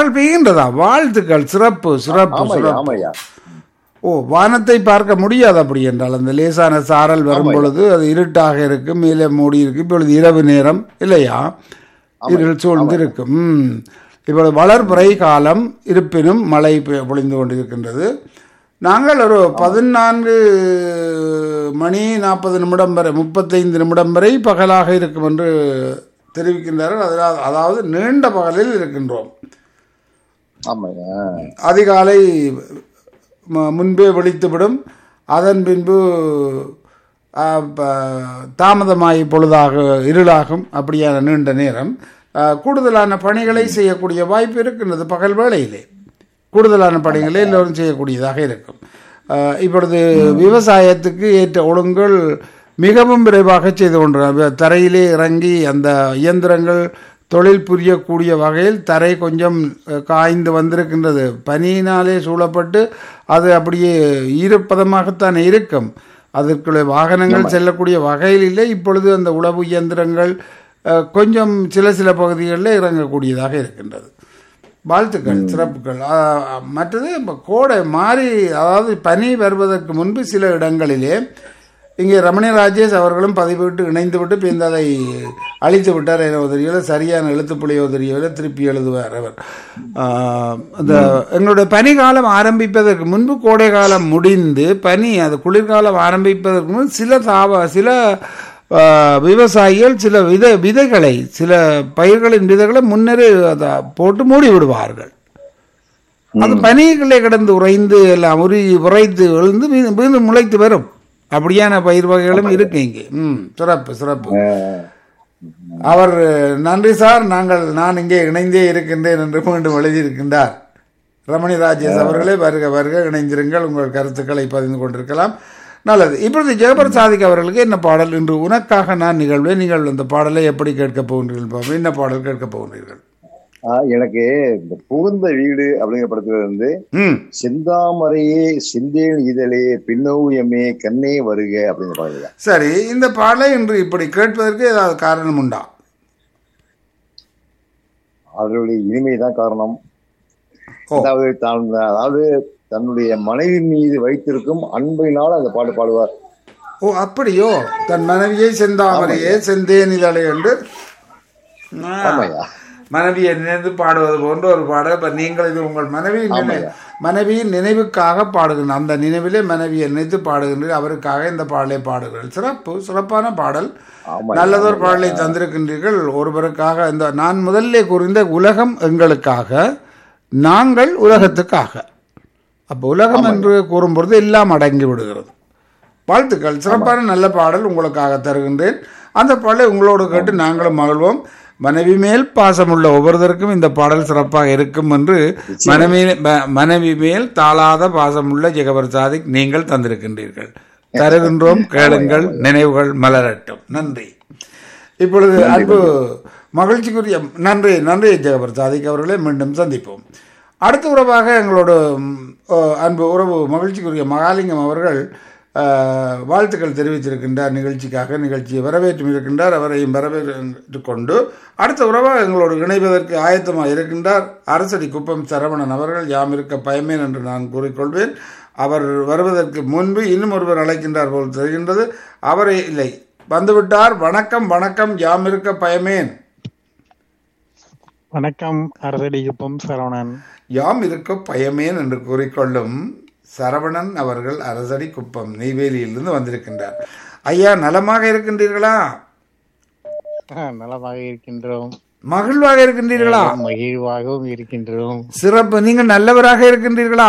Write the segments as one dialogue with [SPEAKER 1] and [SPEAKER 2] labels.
[SPEAKER 1] சாரல் பெய்கின்றதா வாழ்த்துக்கள் சிறப்பு சிறப்பு
[SPEAKER 2] ஆமாய்யா
[SPEAKER 1] சிறப்பு
[SPEAKER 2] ஆமாய்யா
[SPEAKER 1] ஓ வானத்தை பார்க்க முடியாது அப்படி என்றால் அந்த லேசான சாரல் வரும் பொழுது அது இருட்டாக இருக்கும் மேலே மூடி இருக்கு இப்பொழுது இரவு நேரம் இல்லையா இருள் சூழ்ந்து இருக்கும் ம். இப்பொழுது வளர்பிறை காலம் இருப்பினும் மழை பெ- பொழிந்து கொண்டிருக்கின்றது நாங்கள் ஒரு பதினான்கு மணி நாற்பது நிமிடம் வரை முப்பத்தைந்து நிமிடம் வரை பகலாக இருக்கும் என்று தெரிவிக்கின்றார்கள் அதனால் அதாவது நீண்ட பகலில் இருக்கின்றோம்
[SPEAKER 2] ஆமாய்யா
[SPEAKER 1] அதிகாலை ம- முன்பே வெடித்துவிடும் அதன் பின்பு ஆ, ப- தாமதமாகி பொழுதாக இருளாகும் அப்படியான நீண்ட நேரம் ஆ, கூடுதலான பணிகளை செய்யக்கூடிய வாய்ப்பு இருக்கின்றது பகல் வேளையிலே கூடுதலான பணிகளை எல்லோரும் செய்யக்கூடியதாக இருக்கும் ஆ, இப்பொழுது விவசாயத்துக்கு ஏற்ற ஒழுங்குகள் மிகவும் விரைவாக செய்து கொண்டு தரையிலே இறங்கி அந்த இயந்திரங்கள் தொழில் புரியக்கூடிய வகையில் தரை கொஞ்சம் அஹ், காய்ந்து வந்திருக்கின்றது பனியினாலே சூழப்பட்டு அது அப்படியே ஈரப்பதமாகத்தான் இருக்கும் அதற்குள்ள வாகனங்கள் செல்லக்கூடிய வகையில் இல்லை இப்பொழுது அந்த உழவு இயந்திரங்கள் அஹ், கொஞ்சம் சில சில பகுதிகளில் இறங்கக்கூடியதாக இருக்கின்றது வாழ்த்துக்கள் சிறப்புகள் ஆ, மற்றது இப்போ கோடை மாறி அதாவது பனி வருவதற்கு முன்பு சில இடங்களிலே இங்கே ரமணி ராஜேஷ் அவர்களும் பதிவிட்டு இணைந்து விட்டு பின் அதை அழித்து விட்டார் எனோ தெரியல சரியான எழுத்துப்புள்ளியோ தெரியவில்லை திருப்பி எழுதுவார் அவர் ஆ, அந்த எங்களுடைய பனிக்காலம் ஆரம்பிப்பதற்கு முன்பு கோடை காலம் முடிந்து பனி அது குளிர்காலம் ஆரம்பிப்பதற்கு முன்பு சில தாவ சில ஆ, விவசாயிகள் சில விதை விதைகளை சில பயிர்களின் விதைகளை முன்னரே அதை போட்டு மூடி விடுவார்கள் அது பனிகளை கிடந்து உறைந்து எல்லாம் உரி உறைத்து விழுந்து மீண்டும் மீண்டும் முளைத்து வரும் அப்படியான பயிர் வகைகளும் இருக்கு இங்கே ம் சிறப்பு சிறப்பு அவர் நன்றி சார் நாங்கள் நான் இங்கே இணைந்தே இருக்கின்றேன் என்று மீண்டும் எழுதியிருக்கின்றார் ரமணி ராஜேஷ் அவர்களே வருக வருக இணைந்திருங்கள் உங்கள் கருத்துக்களை பதிந்து கொண்டிருக்கலாம் நல்லது இப்பொழுது ஜெகபர் சாதிக் அவர்களுக்கு என்ன பாடல் இன்று உனக்காக நான் நிகழ்வேன் நீங்கள் அந்த பாடலை எப்படி கேட்கப் போகின்றீர்கள் பாப்போம். என்ன பாடல் கேட்கப் போகின்றீர்கள்
[SPEAKER 2] ஆ, எனக்கு இந்த புகுந்த வீடு அப்படிங்கிற படத்துல இருந்து
[SPEAKER 1] ம்
[SPEAKER 2] செந்தாமரையே செந்தேன் இதழே பின்னோயமே கண்ணே வருக அப்படிங்கிற பாடல
[SPEAKER 1] சரி இந்த பாடலை இன்று இப்படி கேட்பதற்கு ஏதாவது காரணம் உண்டா
[SPEAKER 2] அவர்களுடைய இனிமைதான் காரணம்
[SPEAKER 1] ஓ.
[SPEAKER 2] அதாவது தான் அதாவது தன்னுடைய மனைவி மீது வைத்திருக்கும் அன்பினால் அந்த பாட்டு பாடுவார்
[SPEAKER 1] ஓ அப்படியோ தன் மனைவியை செந்தாமரையே செந்தேனிதழை என்று ஆ,
[SPEAKER 2] ஆமாய்யா
[SPEAKER 1] மனைவியை நினைந்து பாடுவது போன்ற ஒரு பாடல் இப்ப நீங்கள் இது உங்கள் மனைவியின் நினை
[SPEAKER 2] ஆமாய்யா.
[SPEAKER 1] மனைவியின் நினைவுக்காக பாடுகின்ற அந்த நினைவிலே மனைவியை நினைத்து பாடுகின்ற அவருக்காக இந்த பாடலை பாடுகிறீர்கள் சிறப்பு சிறப்பான பாடல்
[SPEAKER 2] ஆமாய்யா.
[SPEAKER 1] நல்லதொரு பாடலை தந்திருக்கின்றீர்கள் ஒருவருக்காக இந்த நான் முதல்ல கூறிந்த உலகம் எங்களுக்காக நாங்கள் உலகத்துக்காக அப்போ உலகம் என்று கூறும்பொழுது எல்லாம் அடங்கி விடுகிறது வாழ்த்துக்கள் சிறப்பான நல்ல பாடல் உங்களுக்காக தருகின்றேன் அந்த பாடலை உங்களோடு கேட்டு நாங்களும் மகிழ்வோம் மனைவி மேல் பாசமுள்ள ஒவ்வொருத்தருக்கும் இந்த பாடல் சிறப்பாக இருக்கும் என்று மனைவி ம- மனைவி மேல் தாளாத பாசமுள்ள ஜெகபர் சாதிக் நீங்கள் தந்திருக்கின்றீர்கள் தருகின்றோம் கேளுங்கள் நினைவுகள் மலரட்டும் நன்றி இப்பொழுது அன்பு மகிழ்ச்சிக்குரிய நன்றி நன்றி ஜெகபர் சாதிக் அவர்களே மீண்டும் சந்திப்போம் அடுத்த உறவாக எங்களோட ம், ஓ, அன்பு உறவு மகிழ்ச்சிக்குரிய மகாலிங்கம் அவர்கள் அஹ், வாழ்த்துக்கள் தெரிவித்திருக்கின்றார் நிகழ்ச்சிக்காக நிகழ்ச்சியை வரவேற்றும் இருக்கின்றார் அவரையும் வரவேற்று கொண்டு அடுத்த உறவாக எங்களோடு இணைவதற்கு ஆயத்தமாக இருக்கின்றார் அரசடி குப்பம் சரவணன் அவர்கள் யாம் இருக்க பயமேன் என்று நான் கூறிக்கொள்வேன் அவர் வருவதற்கு முன்பு இன்னும் ஒருவர் அழைக்கின்றார் போல் தெரிகின்றது அவரை இல்லை வந்துவிட்டார் வணக்கம் வணக்கம் யாம் இருக்க பயமேன்
[SPEAKER 3] வணக்கம் அரசடிகுப்பம் சரவணன்
[SPEAKER 1] யாம் இருக்க பயமேன் என்று கூறிக்கொள்ளும் சரவணன் அவர்கள் அரசடி குப்பம் நெய்வேலியிலிருந்து வந்திருக்கின்றார் ஐயா நலமாக இருக்கின்றீர்களா
[SPEAKER 3] ஆஹ், நலமாக இருக்கின்றோம்
[SPEAKER 1] மகிழ்வாக இருக்கின்றீர்களா
[SPEAKER 3] மகிழ்வாகவும் இருக்கின்றோம்
[SPEAKER 1] சிறப்பு நீங்கள் நல்லவராக இருக்கின்றீர்களா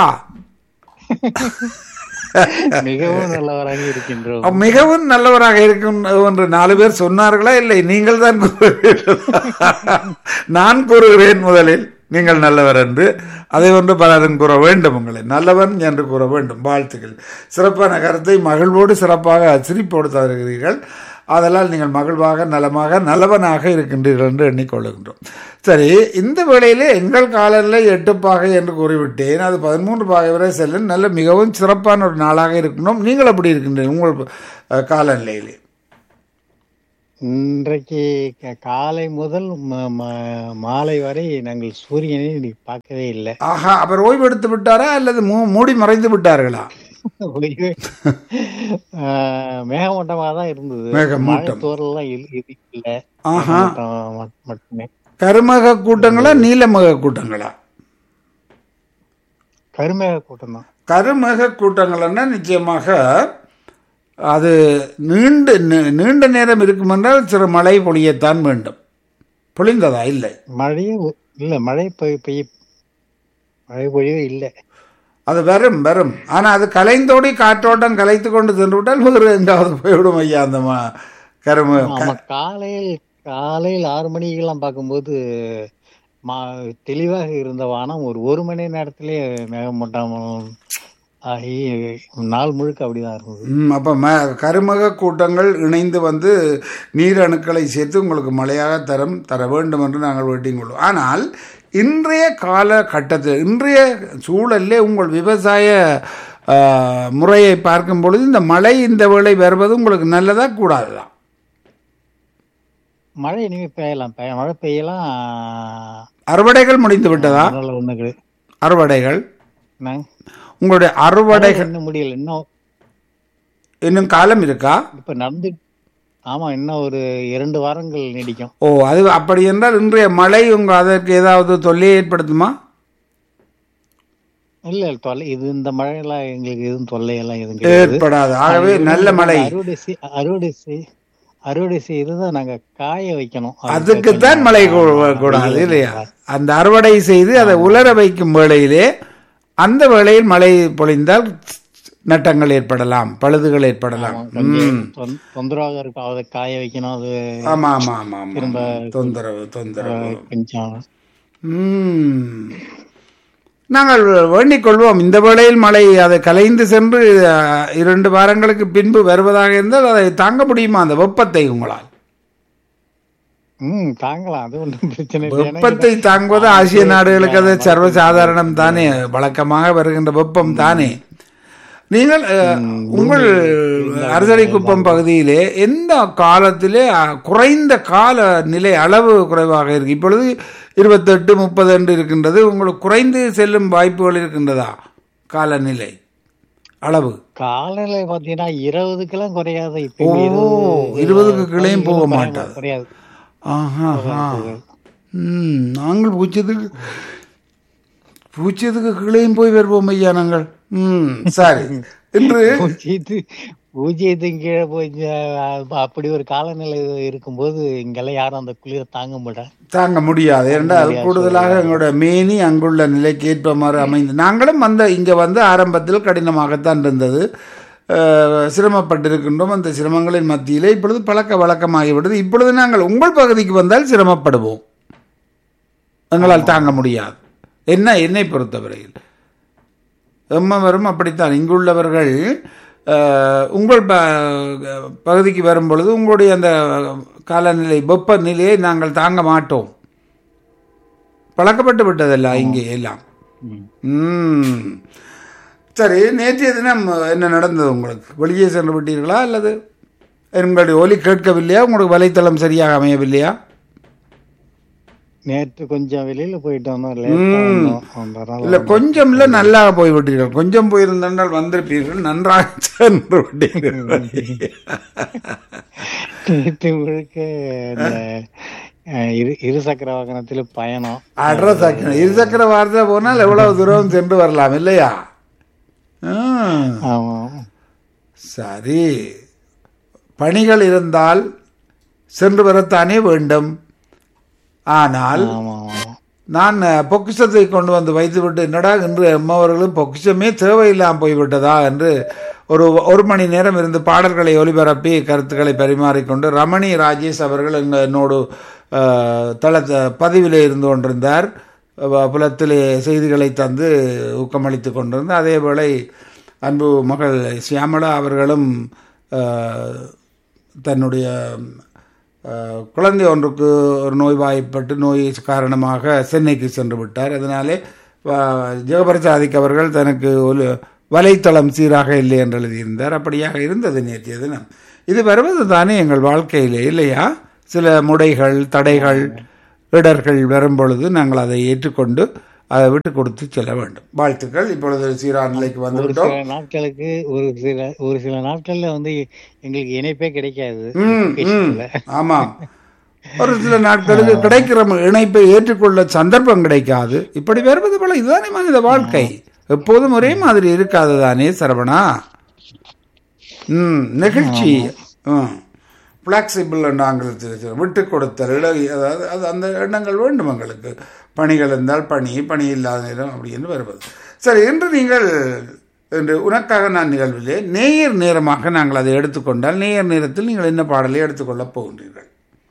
[SPEAKER 3] மிகவும் நல்லவராக இருக்கின்றோம்
[SPEAKER 1] அப்ப மிகவும் நல்லவராக இருக்கும் என்று நாலு பேர் சொன்னார்களா இல்லை நீங்கள் தான் கூறுகிறீர்களா? நான் கூறுகிறேன் முதலில் நீங்கள் நல்லவர் என்று அதை ஒன்று பலரும் கூற வேண்டும் உங்களை நல்லவன் என்று கூற வேண்டும் வாழ்த்துக்கள் சிறப்பான கருத்தை மகிழ்வோடு சிறப்பாக சிரிப்போடு தருகிறீர்கள் அதனால் நீங்கள் மகிழ்வாக நலமாக நல்லவனாக இருக்கின்றீர்கள் என்று எண்ணிக்கொள்ளுகின்றோம் சரி இந்த வேளையிலே எங்கள் காலையில் எட்டு பாகை என்று கூறிவிட்டேன் அது பதிமூன்று பாகை வரை செல்லும் நல்ல மிகவும் சிறப்பான ஒரு நாளாக இருக்கணும் நீங்கள் அப்படி இருக்கின்றீர்கள் உங்கள் அஹ், காலநிலையிலே
[SPEAKER 3] இன்றைக்கு க- காலை முதல் ம- ம- மாலை வரை நாங்கள் சூரியனை இன்னைக்கு பார்க்கவே இல்லை
[SPEAKER 1] ஆஹா அவர் ஓய்வு எடுத்து விட்டாரா அல்லது மூ- மூடி மறைந்து விட்டார்களா
[SPEAKER 3] ஓய்வே. ஆஹ், மேகமூட்டமா தான் இருந்தது
[SPEAKER 1] மேகமூட்டம்.
[SPEAKER 3] மழை தூரலாம் இல்ல
[SPEAKER 1] ஆஹா
[SPEAKER 3] மேகமூட்டம் மட்- மட்டுமே
[SPEAKER 1] கருமக கூட்டங்களா நீலமக கூட்டங்களா
[SPEAKER 3] கருமேக கூட்டம் தான்
[SPEAKER 1] கருமக கூட்டங்கள்னா நிச்சயமாக அது நீண்ட நீ- நீண்ட நேரம் இருக்கும் என்றால் சிறு மழை பொழியத்தான் வேண்டும் பொழிந்ததா இல்லை
[SPEAKER 3] மழையே ஒ- இல்ல மழை பெய் பெய்ய மழை பொழிவே இல்லை
[SPEAKER 1] அது வரும் வரும் ஆனால் அது கலைந்தோடி காற்றோட்டம் கலைத்து கொண்டு சென்று விட்டால் வேறு எங்காவது போய்விடும் ஐயா அந்த மா கரும
[SPEAKER 3] ஆமா காலையில் காலையில் ஆறு மணிக்கெல்லாம் பார்க்கும்போது மா தெளிவாக இருந்த வானம் ஒரு ஒரு மணி நேரத்திலே மேகமூட்டம் ஆகி நாள் முழுக்க அப்படிதான் இருந்தது
[SPEAKER 1] ம், அப்ப ம கருமக கூட்டங்கள் இணைந்து வந்து நீர் அணுக்களை சேர்த்து உங்களுக்கு மழையாக தரம் தர வேண்டும் என்று நாங்கள் வேண்டிக் கொள்வோம் ஆனால் இன்றைய காலகட்டத்தில் இன்றைய சூழலிலே உங்கள் விவசாய ஆ, முறையை பார்க்கும் பொழுது இந்த மழை இந்த வேளை வருவது உங்களுக்கு நல்லதா கூடாதுதான்
[SPEAKER 3] மழை இனிமே பெய்யலாம் பெய்ய- மழை பெய்யலாம்
[SPEAKER 1] அறுவடைகள் முடிந்து விட்டதா
[SPEAKER 3] அதனால ஒண்ணு கிடையாது
[SPEAKER 1] அறுவடைகள்
[SPEAKER 3] என்ன?
[SPEAKER 1] உங்களுடைய அறுவடைகள்
[SPEAKER 3] இன்னும் முடியல இன்னும்
[SPEAKER 1] இன்னும் காலம் இருக்கா
[SPEAKER 3] இப்ப நடந்து ஆமா இன்னும் ஒரு இரண்டு வாரங்கள் நீடிக்கும்
[SPEAKER 1] ஓ அது அப்படி என்றால் இன்றைய மழை உங்க அதற்கு ஏதாவது தொல்லையை ஏற்படுத்துமா
[SPEAKER 3] இல்ல தொல்லை இது இந்த மழையெல்லாம் எங்களுக்கு எதுவும் தொல்லையெல்லாம் எதுவும் கிடையாது
[SPEAKER 1] ஏற்படாது ஆகவே நல்ல மழை
[SPEAKER 3] அறுவடை செய் அறுவடை செய் அறுவடை செய்துதான் நாங்க காய வைக்கணும்
[SPEAKER 1] அதுக்குத்தான் மழை கூ- கூடாது இல்லையா அந்த அறுவடை செய்து அதை உலர வைக்கும் வேளையிலே அந்த வேளையில் மழை பொழிந்தால் நட்டங்கள் ஏற்படலாம் பழுதுகள் ஏற்படலாம் ம்.
[SPEAKER 3] தொந்- தொந்தரவாக இருக்கும் அதை காய வைக்கணும் அது
[SPEAKER 1] ஆமா ஆமா ஆமா ஆமா
[SPEAKER 3] திரும்ப
[SPEAKER 1] தொந்தரவு தொந்தரவு
[SPEAKER 3] கொஞ்சம்
[SPEAKER 1] ம். நாங்கள் வேண்டிக் கொள்வோம் இந்த வேளையில் மழை அதை கலைந்து சென்று அஹ், இரண்டு வாரங்களுக்கு பின்பு வருவதாக இருந்தால் அதை தாங்க முடியுமா அந்த வெப்பத்தை உங்களால்
[SPEAKER 3] ம் தாங்கலாம் அது ஒன்றும் பிரச்சனை இல்லை ஏன்னா
[SPEAKER 1] வெப்பத்தை தாங்குவது ஆசிய நாடுகளுக்கு அது சர்வசாதாரணம் தானே வழக்கமாக வருகின்ற வெப்பம் தானே நீங்கள் அஹ், உங்கள் அரசடை குப்பம் பகுதியிலே எந்த காலத்திலே அஹ், குறைந்த கால நிலை அளவு குறைவாக இருக்கு இப்பொழுது இருபத்தெட்டு முப்பது என்று இருக்கின்றது உங்களுக்கு குறைந்து செல்லும் வாய்ப்புகள் இருக்கின்றதா காலநிலை அளவு
[SPEAKER 3] காலையில பாத்தீங்கன்னா இருபதுக்கெல்லாம் குறையாது
[SPEAKER 1] ஓ
[SPEAKER 3] இப்ப இருபது
[SPEAKER 1] இருபதுக்கு கிளையும் போக மாட்டாது
[SPEAKER 3] குறையாது
[SPEAKER 1] ஆஹா ஆஹா. ம் நாங்கள் பூச்சதுக்கு பூச்சதுக்கு கீழேயும் போய் வருவோம் ஐயா நாங்கள் ம் சரி இன்று
[SPEAKER 3] பூஜ்ஜியத்து பூஜ்ஜியத்துக்கு கீழே போய் அஹ், அப்படி ஒரு காலநிலை இருக்கும்போது இங்கெல்லாம் யாரும் அந்த குளிரை தாங்க மாட்டாங்க
[SPEAKER 1] தாங்க முடியாது என்றால் கூடுதலாக எங்களோட மேனி அங்குள்ள நிலைக்கு ஏற்பமாறு அமைந்து நாங்களும் அந்த இங்கே வந்து ஆரம்பத்தில் கடினமாகத்தான் இருந்தது அஹ், சிரமப்பட்டிருக்கின்றோம் அந்த சிரமங்களின் மத்தியிலே இப்பொழுது பழக்க வழக்கமாகிவிட்டது இப்பொழுது நாங்கள் உங்கள் பகுதிக்கு வந்தால் சிரமப்படுவோம் எங்களால் தாங்க முடியாது என்ன என்னை பொறுத்தவரையில் எம்மவரும் அப்படித்தான் இங்குள்ளவர்கள் அஹ், உங்கள் ப பகுதிக்கு வரும் பொழுது உங்களுடைய அந்த காலநிலை வெப்பநிலையை நாங்கள் தாங்க மாட்டோம் பழக்கப்பட்டு விட்டதல்ல இங்கே எல்லாம்
[SPEAKER 3] ம்.
[SPEAKER 1] ம் சரி நேற்றைய தினம் என்ன நடந்தது உங்களுக்கு வெளியே சென்று விட்டீர்களா அல்லது உங்களுடைய ஒலி கேட்கவில்லையா உங்களுக்கு வலைத்தளம் சரியாக அமையவில்லையா
[SPEAKER 3] நேற்று கொஞ்சம் வெளியில போயிட்டு வந்தோம் லேட்டா வந்தோம் அதனால
[SPEAKER 1] இல்ல கொஞ்சம் இல்ல நல்லா போய்விட்டீர்கள் கொஞ்சம் போயிருந்தால் வந்திருப்பீர்கள் நன்றாக சென்று விட்டீர்கள்
[SPEAKER 3] நேற்று முழுக்க இந்த அஹ், இரு இருசக்கர வாகனத்துல பயணம்
[SPEAKER 1] அட்ரஸ் ஆக்கணும் இருசக்கர வாரத்தில் போனால் எவ்வளவு தூரம் சென்று வரலாம் இல்லையா ம்,
[SPEAKER 3] ஆமா
[SPEAKER 1] சரி பணிகள் இருந்தால் சென்று வரத்தானே வேண்டும் ஆனால்
[SPEAKER 3] ஆமா ஆமா
[SPEAKER 1] நான் அஹ், பொக்கிஷத்தை கொண்டு வந்து வைத்துவிட்டு என்னடா இன்று அம்மாவர்களும் பொக்கிஷமே தேவையில்லாமல் போய்விட்டதா என்று ஒரு ஒரு மணி நேரம் இருந்து பாடல்களை ஒலிபரப்பி கருத்துக்களை பரிமாறிக்கொண்டு ரமணி ராஜேஷ் அவர்கள் எங்க என்னோடு அஹ், தள பதிவிலே இருந்து கொண்டிருந்தார் அஹ், புலத்திலே செய்திகளை தந்து ஊக்கமளித்து கொண்டிருந்தார் அதேவேளை அன்பு மகள் சியாமளா அவர்களும் அஹ், தன்னுடைய அஹ், குழந்தை ஒன்றுக்கு ஒரு நோய்வாய்ப்பட்டு நோய் காரணமாக சென்னைக்கு சென்று விட்டார் அதனாலே வ- ஜெகபரசாதிக் அவர்கள் தனக்கு ஒரு வலைத்தளம் சீராக இல்லை என்று எழுதியிருந்தார் அப்படியாக இருந்தது நேற்றைய தினம் இது வருவது தானே எங்கள் வாழ்க்கையிலே இல்லையா சில முடைகள் தடைகள் இடர்கள் வரும் பொழுது நாங்கள் அதை ஏற்றுக்கொண்டு அதை விட்டு கொடுத்து செல்ல வேண்டும் வாழ்த்துக்கள் இப்பொழுது சீரா நிலைக்கு
[SPEAKER 3] ஒரு
[SPEAKER 1] வந்துவிட்டோம்
[SPEAKER 3] சில நாட்களுக்கு ஒரு சில ஒரு சில நாட்கள்ல வந்து எங்களுக்கு இணைப்பே கிடைக்காது
[SPEAKER 1] ம், ம்.
[SPEAKER 3] பேசுறதுல.
[SPEAKER 1] ஆமாம் ஒரு சில நாட்களுக்கு கிடைக்கிற இணைப்பை ஏற்றுக்கொள்ள சந்தர்ப்பம் கிடைக்காது இப்படி வருவது போல இதுதானே மனித வாழ்க்கை எப்போதும் ஒரே மாதிரி இருக்காது தானே சரவணா ம் நெகிழ்ச்சி ஃப்ளெக்சிபிள் என்ற ஆங்கிலத்தில் சொல்ல- விட்டு கொடுத்தல் இலகி அதாவது அது அந்த எண்ணங்கள் வேண்டும் எங்களுக்கு பணிகள் இருந்தால் பணி பணி இல்லாத நேரம் அப்படின்னு வருவது சரி இன்று நீங்கள் இன்று உனக்காக நான் நிகழ்விலே நேயர் நேரமாக நாங்கள் அதை எடுத்துக்கொண்டால் நேயர் நேரத்தில் நீங்கள் என்ன பாடலை எடுத்துக்கொள்ளப் போகின்றீர்கள்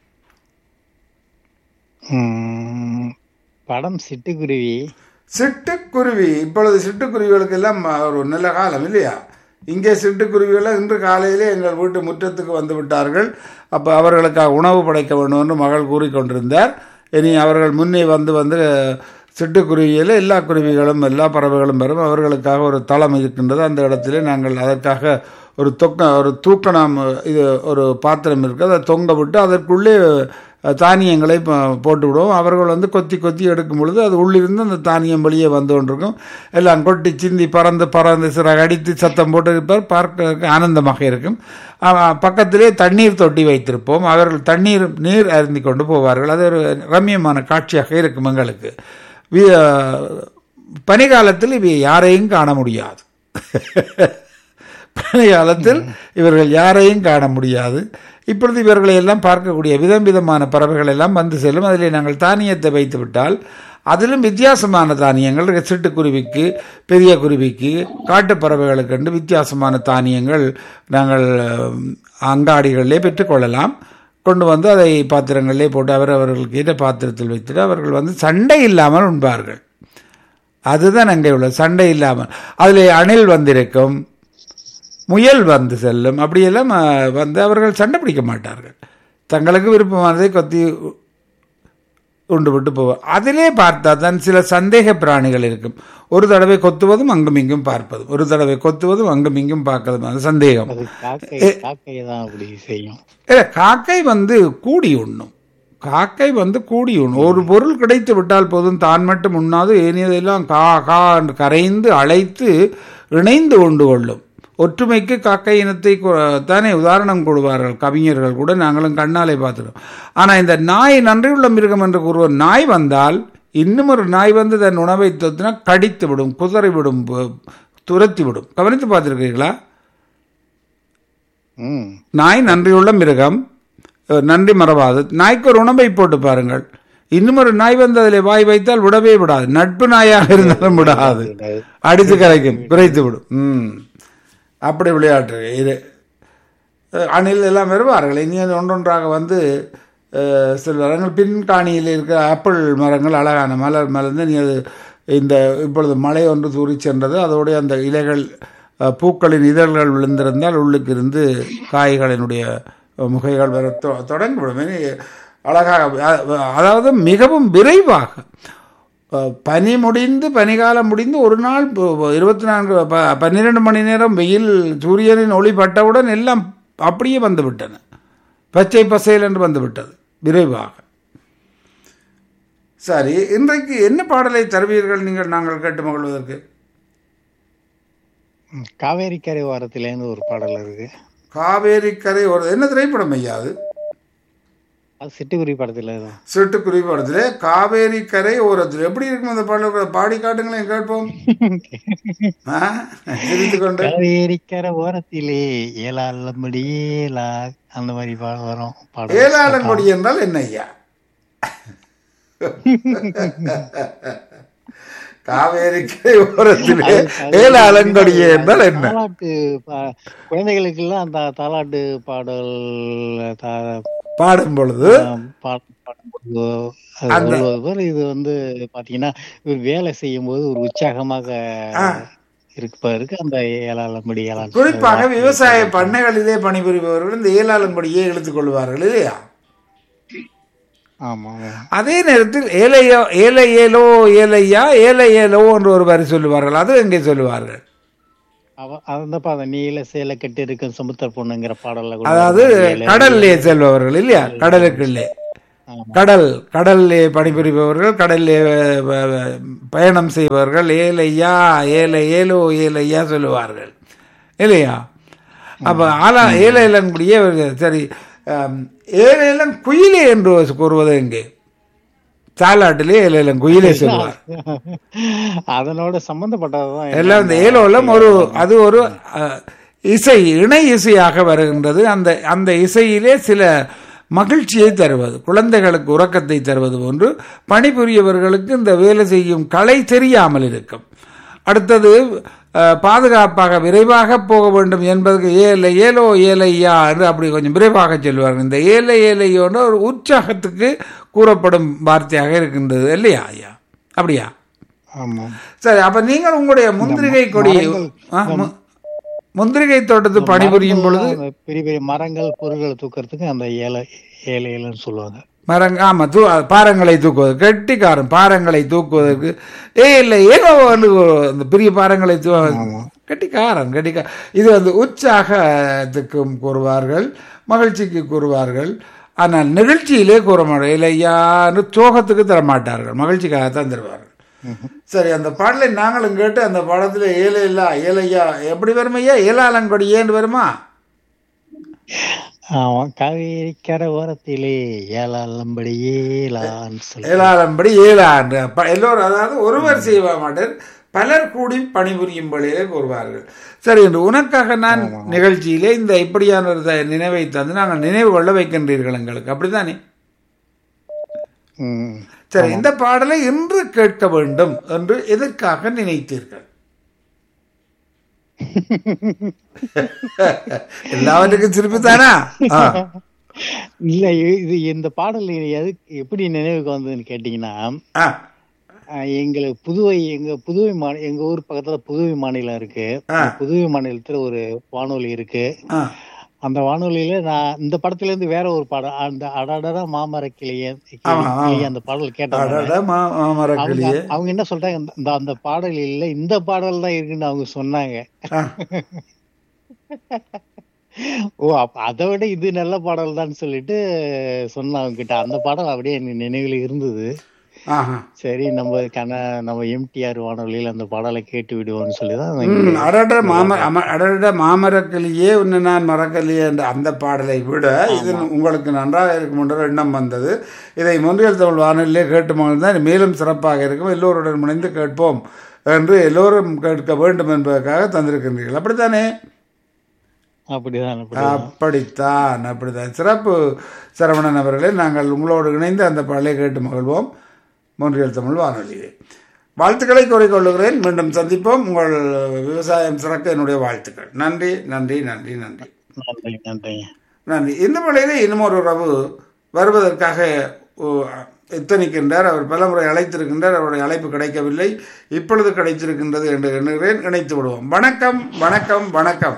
[SPEAKER 3] ம், படம் சிட்டுக்குருவி
[SPEAKER 1] சிட்டுக்குருவி இப்பொழுது சிட்டுக்குருவிகளுக்கு எல்லாம் ஒரு நல்ல காலம் இல்லையா இங்கே சிட்டுக்குருவிகள் இன்று காலையிலே எங்கள் வீட்டு முற்றத்துக்கு வந்து விட்டார்கள் அப்போ அவர்களுக்காக உணவு படைக்க வேண்டும் என்று மகள் கூறிக்கொண்டிருந்தார் இனி அவர்கள் முன்னே வந்து வந்து சிட்டுக்குருவியில் எல்லா குருவிகளும் எல்லா பறவைகளும் வரும் அவர்களுக்காக ஒரு தளம் இருக்கின்றது அந்த இடத்திலே நாங்கள் அதற்காக ஒரு தொக்க ஒரு தூக்கணம் இது ஒரு பாத்திரம் இருக்குது அதை தொங்க விட்டு அதற்குள்ளே தானியங்களை ப- போட்டு விடுவோம் அவர்கள் வந்து கொத்தி கொத்தி எடுக்கும் பொழுது அது உள்ளிருந்து அந்த தானியம் வெளியே வந்து கொண்டிருக்கும் எல்லாம் கொட்டி சிந்தி பறந்து பறந்து சிறகு அடித்து சத்தம் போட்டு இருப்பார் பார்க்க ஆனந்தமாக இருக்கும் ஆ, பக்கத்திலே தண்ணீர் தொட்டி வைத்திருப்போம் அவர்கள் தண்ணீர் நீர் அருந்தி கொண்டு போவார்கள் அது ஒரு ரம்மியமான காட்சியாக இருக்கும் எங்களுக்கு வி- பனிகாலத்தில் இவை யாரையும் காண முடியாது பழைய காலத்தில் இவர்கள் யாரையும் காண முடியாது இப்பொழுது இவர்களை எல்லாம் பார்க்கக்கூடிய விதம் விதமான பறவைகள் எல்லாம் வந்து செல்லும் அதிலே நாங்கள் தானியத்தை வைத்து விட்டால் அதிலும் வித்தியாசமான தானியங்கள் இருக்கு. சிட்டுக்குருவிக்கு பெரிய குருவிக்கு காட்டு பறவைகளுக்கு என்று வித்தியாசமான தானியங்கள் நாங்கள் அஹ், அங்காடிகளிலே பெற்றுக்கொள்ளலாம் கொண்டு வந்து அதை பாத்திரங்களிலே போட்டு அவர் அவர்களுக்கு ஏற்ற பாத்திரத்தில் வைத்துட்டு அவர்கள் வந்து சண்டை இல்லாமல் உண்பார்கள் அதுதான் அங்கே உள்ள சண்டை இல்லாமல் அதில் அணில் வந்திருக்கும் முயல் வந்து செல்லும் அப்படியெல்லாம் அஹ், வந்து அவர்கள் சண்டை பிடிக்க மாட்டார்கள் தங்களுக்கு விருப்பமானதை கொத்தி உ- உண்டு விட்டு போவார் அதிலே பார்த்தா தான் சில சந்தேக பிராணிகள் இருக்கும் ஒரு தடவை கொத்துவதும் அங்கும் இங்கும் பார்ப்பதும் ஒரு தடவை கொத்துவதும் அங்கும் இங்கும் பார்ப்பதும் அது சந்தேகம்
[SPEAKER 3] அது காக்கை காக்கை தான் அப்படி செய்யும்
[SPEAKER 1] இல்ல காக்கை வந்து கூடி உண்ணும் காக்கை வந்து கூடி உண்ணும் ஒரு பொருள் கிடைத்து விட்டால் போதும் தான் மட்டும் உண்ணாது ஏனியதெல்லாம் கா கா என்று கரைந்து அழைத்து இணைந்து கொண்டு கொள்ளும் ஒற்றுமைக்கு காக்கை இனத்தை கு- தானே உதாரணம் கொடுவார்கள் கவிஞர்கள் கூட நாங்களும் கண்ணாலே பார்த்துட்டோம் ஆனால் இந்த நாய் நன்றியுள்ள மிருகம் என்று கூறுவோம் நாய் வந்தால் இன்னும் ஒரு நாய் வந்து தன் உணவை தொத்தினா கடித்து விடும் குதறி விடும் பு- துரத்தி விடும் கவனித்து பார்த்துருக்கீங்களா
[SPEAKER 3] ம்
[SPEAKER 1] நாய் நன்றியுள்ள மிருகம் அஹ், நன்றி மறவாது நாய்க்கு ஒரு உணவை போட்டு பாருங்கள் இன்னும் ஒரு நாய் வந்து அதில் வாய் வைத்தால் விடவே விடாது நட்பு நாயாக இருந்தாலும் விடாது அடித்து கரைக்கும் குறைத்து விடும் ம் அப்படி விளையாட்டு இது அஹ், அணில் எல்லாம் வருவார்கள் இனி அது ஒன்றொன்றாக வந்து அஹ், சில இடங்கள் பின்காணியில் இருக்கிற ஆப்பிள் மரங்கள் அழகான மலர் மலர்ந்து நீ அது இந்த இப்பொழுது மழை ஒன்று தூறி சென்றது அதோடைய அந்த இலைகள் அஹ், பூக்களின் இதழ்கள் விழுந்திருந்தால் உள்ளுக்கு இருந்து காய்களினுடைய அஹ், முகைகள் வர தொ- தொடங்கிவிடும் இனி அழகாக அ- அதாவது மிகவும் விரைவாக அஹ், பனி முடிந்து பனிகாலம் முடிந்து ஒரு நாள் ப- இருபத்தி நான்கு ப- பன்னிரண்டு மணி நேரம் வெயில் சூரியனின் ஒளி பட்டவுடன் எல்லாம் அப்படியே வந்து விட்டன பச்சை பசையில் என்று வந்து விட்டது விரைவாக சரி இன்றைக்கு என்ன பாடலை தருவீர்கள் நீங்கள் நாங்கள் கேட்டு மகிழ்வதற்கு
[SPEAKER 3] ம், காவேரி கரை வாரத்திலேருந்து ஒரு பாடல் இருக்கு
[SPEAKER 1] காவேரி கரை ஒரு என்ன திரைப்படம் ஐயா அது
[SPEAKER 3] அது சிட்டுக்குருவி படத்துல தான்
[SPEAKER 1] சிட்டுக்குருவி படத்திலே காவேரி கரை ஓரத்தில் எப்படி இருக்கும் அந்த பாடல் பாடி காட்டுங்களேன் கேட்போம் ஆ? சிரித்து கொண்டு
[SPEAKER 3] காவேரி கரை ஓரத்திலே ஏலாளம்படி ஏலா அந்த மாதிரி பாடம் வரும் பாடல்
[SPEAKER 1] ஏலாளங்கொடி என்றால் என்ன ஐயா காவேரி கரை ஓரத்திலே ஏலாளங்கொடி என்றால் என்ன
[SPEAKER 3] தாலாட்டு பா- குழந்தைகளுக்கெல்லாம் அந்த தாலாட்டு பாடல் தா-
[SPEAKER 1] பாடும் பொழுது
[SPEAKER 3] பாட்டு பாடும்போது அது சொல்வது போல இது வந்து பாத்தீங்கன்னா ஒரு வேலை செய்யும் போது ஒரு உற்சாகமாக இருப்பதற்கு அந்த ஏழாளம்படி ஏழாள்
[SPEAKER 1] குறிப்பாக விவசாய பண்ணைகளிலே பணிபுரிபவர்கள் இந்த ஏலாளங்கொடியை இழுத்துக் கொள்வார்கள் இல்லையா
[SPEAKER 3] ஆமா
[SPEAKER 1] அதே நேரத்தில் ஏலையோ ஏலை ஏலோ ஏலையா ஏலை ஏலோ என்று ஒரு வரி சொல்லுவார்கள் அது எங்கே சொல்லுவார்கள்
[SPEAKER 3] அவ அந்தப்பா அந்த நீல சேலை கட்டி இருக்கும் சமுத்திர பொண்ணுங்கிற பாடல்ல கூட
[SPEAKER 1] அதாவது
[SPEAKER 3] ஏழை-
[SPEAKER 1] கடல்லே செல்பவர்கள் இல்லையா கடலுக்குள்ளே
[SPEAKER 3] ஆமா.
[SPEAKER 1] கடல் கடல்லே பணிபுரிபவர்கள் கடல்லே அஹ், வ- வ- பயணம் செய்பவர்கள் ஏலையா ஏலை ஏலோ ஏலையா சொல்லுவார்கள் இல்லையா அப்ப ஆலா ஏழைலன் கூடிய சரி ஆம், ஏழைலன் குயிலே என்று கூறுவது எங்கே சாலாட்டிலே ஏழைலன் குயிலே சொல்லுவார்
[SPEAKER 3] அதனோட சம்பந்தப்பட்டதுதான்
[SPEAKER 1] எல்லாம் இந்த ஏலோலம் ஒரு அது ஒரு அஹ், இசை இணை இசையாக வருகின்றது அந்த அந்த இசையிலே சில மகிழ்ச்சியை தருவது குழந்தைகளுக்கு உறக்கத்தை தருவது போன்று பணிபுரியவர்களுக்கு இந்த வேலை செய்யும் கலை தெரியாமல் இருக்கும் அடுத்தது அஹ், பாதுகாப்பாக விரைவாக போக வேண்டும் என்பதற்கு ஏலை ஏலோ ஏலையா என்று அப்படி கொஞ்சம் விரைவாக சொல்வார்கள் இந்த ஏலை ஏலையோன்னு ஒரு உற்சாகத்துக்கு கூறப்படும் வார்த்தையாக இருக்கின்றது இல்லையா ஐயா அப்படியா
[SPEAKER 3] ஆமா
[SPEAKER 1] சரி அப்ப நீங்கள் உங்களுடைய முந்திரிகை கொடி ஆ, மு- முந்திரிகை தோட்டத்து பணிபுரியும் பொழுது
[SPEAKER 3] அந்த பெரிய பெரிய மரங்கள் பொருட்களை தூக்கறதுக்கு அந்த ஏழை ஏழை ஏழைன்னு சொல்லுவாங்க
[SPEAKER 1] மரங்க ஆமா தூ பாரங்களை தூக்குவது கெட்டிக்காரன் பாரங்களை தூக்குவதற்கு ஏ இல்லை ஏதோ வந்து அந்த பெரிய பாரங்களை தூ கெட்டிக்காரன் கெட்டிக்கா இது வந்து உற்சாகத்துக்கும் கூறுவார்கள் மகிழ்ச்சிக்கு கூறுவார்கள் ஆனால் நிகழ்ச்சியிலே கூற மாட்டார்கள் இல்லையான்னு சோகத்துக்கு தர மாட்டார்கள் மகிழ்ச்சிக்காகத்தான் தருவார்கள் சரி அந்த பாடலை நாங்களும் கேட்டு அந்த பாடத்தில் ஏழை இல்லா ஏழையா எப்படி வருமையா ஏழாலங்கொடி ஏன்னு வருமா
[SPEAKER 3] ஆமா காவேரி கரை ஓரத்திலே ஏழாலம்படி ஏலான்னு சொல்லி
[SPEAKER 1] ஏழாலம்படி ஏழாண்டு ப- எல்லோரும் அதாவது ஒருவர் செய்ய மாட்டார் பலர் கூடி பணிபுரியும் வழியிலே கூறுவார்கள் சரி என்று உனக்காக நான் நிகழ்ச்சியிலே இந்த இப்படியான ஒரு த- நினைவை தந்து நாங்கள் நினைவு கொள்ள வைக்கின்றீர்கள் எங்களுக்கு அப்படித்தானே
[SPEAKER 3] ம்.
[SPEAKER 1] சரி இந்த பாடலை இன்று கேட்க வேண்டும் என்று எதற்காக நினைத்தீர்கள் எல்லாவற்றுக்கும் சிரிப்பு தானா ஆ.
[SPEAKER 3] இல்ல இது- இது இந்த பாடல் எதுக்கு எப்படி நினைவுக்கு வந்ததுன்னு கேட்டீங்கன்னா
[SPEAKER 1] ஆ.
[SPEAKER 3] அஹ், எங்களுக்கு புதுவை எங்க புதுவை மா எங்க ஊர் பக்கத்துல புதுவை மாநிலம் இருக்கு
[SPEAKER 1] ஆ.
[SPEAKER 3] புதுவை மாநிலத்துல ஒரு வானொலி இருக்கு
[SPEAKER 1] ஆ.
[SPEAKER 3] அந்த வானொலியில நான் இந்த படத்துல இருந்து வேற ஒரு பாடம் அந்த அடடா மாமர கிளிய
[SPEAKER 1] ஆமா, ஆமா.
[SPEAKER 3] கிளிய அந்த பாடல் கேட்டாங்க
[SPEAKER 1] அடடா மா-
[SPEAKER 3] அவங்க
[SPEAKER 1] மாமரக்கிளியே
[SPEAKER 3] அவங்க என்ன சொல்றாங்க இந்த- இந்த அந்த பாடல் இல்ல இந்த பாடல் தான் இருக்குன்னு அவங்க சொன்னாங்க
[SPEAKER 1] ஆ.
[SPEAKER 3] ஓ அப்ப அதை விட இது நல்ல பாடல் தான் சொல்லிட்டு சொன்னேன் அவங்க கிட்ட அந்த பாடல் அப்படியே எனக்கு நினைவில் இருந்தது
[SPEAKER 1] ஆஹா
[SPEAKER 3] சரி நம்ம கன நம்ம எம்டிஆர் வானொலியில அந்த பாடலை கேட்டு விடுவோம்னு சொல்லி தான்
[SPEAKER 1] ம், அடட மாம அம- அடட மாமரக்கிளியே உன்னை நான் மறக்கலையே என்ற அந்த பாடலை விட இது உங்களுக்கு நன்றாக இருக்கும் என்ற எண்ணம் வந்தது இதை மொன்றியல் தமிழ் வானொலியிலே கேட்டு மகிழ்ந்தால் மேலும் சிறப்பாக இருக்கும் எல்லோருடன் இணைந்து கேட்போம் என்று எல்லோரும் கேட்க வேண்டும் என்பதற்காக தந்திருக்கின்றீர்கள் அப்படித்தானே
[SPEAKER 3] அப்படிதான் அப்படிதான்
[SPEAKER 1] அப்படித்தான் அப்படித்தான் சிறப்பு சரவணன் அவர்களே நாங்கள் உங்களோடு இணைந்து அந்த பாடலை கேட்டு மகிழ்வோம் மொன்றியல் தமிழ் வானொலியிலே வாழ்த்துக்களை கூறிக்கொள்ளுகிறேன் மீண்டும் சந்திப்போம் உங்கள் விவசாயம் சிறக்க என்னுடைய வாழ்த்துக்கள் நன்றி நன்றி நன்றி நன்றி
[SPEAKER 3] நன்றி நன்றிங்க
[SPEAKER 1] நன்றி இந்த வேளையிலே இன்னும் ஒரு உறவு வருவதற்காக ஓ, எத்தனிக்கின்றார் அவர் பலமுறை அழைத்திருக்கின்றார் அவருடைய அழைப்பு கிடைக்கவில்லை இப்பொழுது கிடைத்திருக்கின்றது என்று எண்ணுகிறேன் இணைத்து விடுவோம் வணக்கம் வணக்கம் வணக்கம்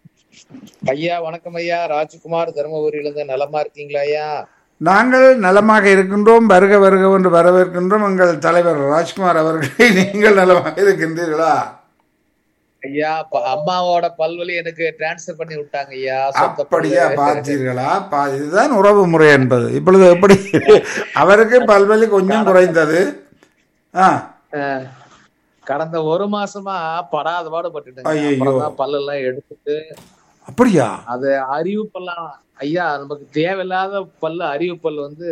[SPEAKER 4] ஐயா வணக்கம் ஐயா ராஜ்குமார் தருமபுரியிலிருந்து நலமா இருக்கீங்களா ஐயா
[SPEAKER 1] நாங்கள் நலமாக இருக்கின்றோம் வருக வருக என்று வரவேற்கின்றோம் எங்கள் தலைவர் ராஜ்குமார் அவர்களை நீங்கள் நலமாக இருக்கின்றீர்களா
[SPEAKER 4] ஐயா ப- அம்மாவோட பல்வலி எனக்கு டிரான்ஸ்ஃபர் பண்ணி விட்டாங்க ஐயா சொந்த
[SPEAKER 1] அப்படியா
[SPEAKER 4] பல்லு.
[SPEAKER 1] பார்த்தீர்களா பா இதுதான் உறவு முறை என்பது இப்பொழுது எப்படி அவருக்கு பல்வலி கொஞ்சம் குறைந்தது ஆ
[SPEAKER 4] அஹ், கடந்த ஒரு மாசமா படாத பாடுபட்டுட்டேங்க
[SPEAKER 1] ஐயையோ.
[SPEAKER 4] அப்புறம் தான் பல்லெல்லாம் எடுத்துட்டு
[SPEAKER 1] அப்படியா
[SPEAKER 4] அது அறிவு பல்லாம் ஐயா நமக்கு தேவையில்லாத பல்லு அறிவு பல்லு வந்து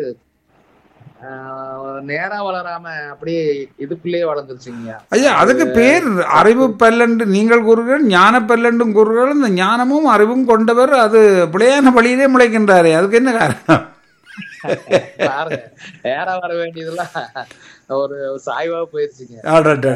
[SPEAKER 4] அஹ், நேரா வளராம அப்படியே இதுக்குள்ளேயே வளர்ந்துருச்சுங்க
[SPEAKER 1] ஐயா அதுக்கு பேர் அறிவு பல்லண்டு நீங்கள் கூறுகள் ஞான பல்லண்டும் கூறுகள் இந்த ஞானமும் அறிவும் கொண்டவர் அது பிழையான வழியிலே முளைக்கின்றாரே அதுக்கு என்ன காரணம்
[SPEAKER 4] பாருங்க நேரா வர வேண்டியதெல்லாம் ஒரு சாய்வா போயிருச்சுங்க
[SPEAKER 1] அடடட.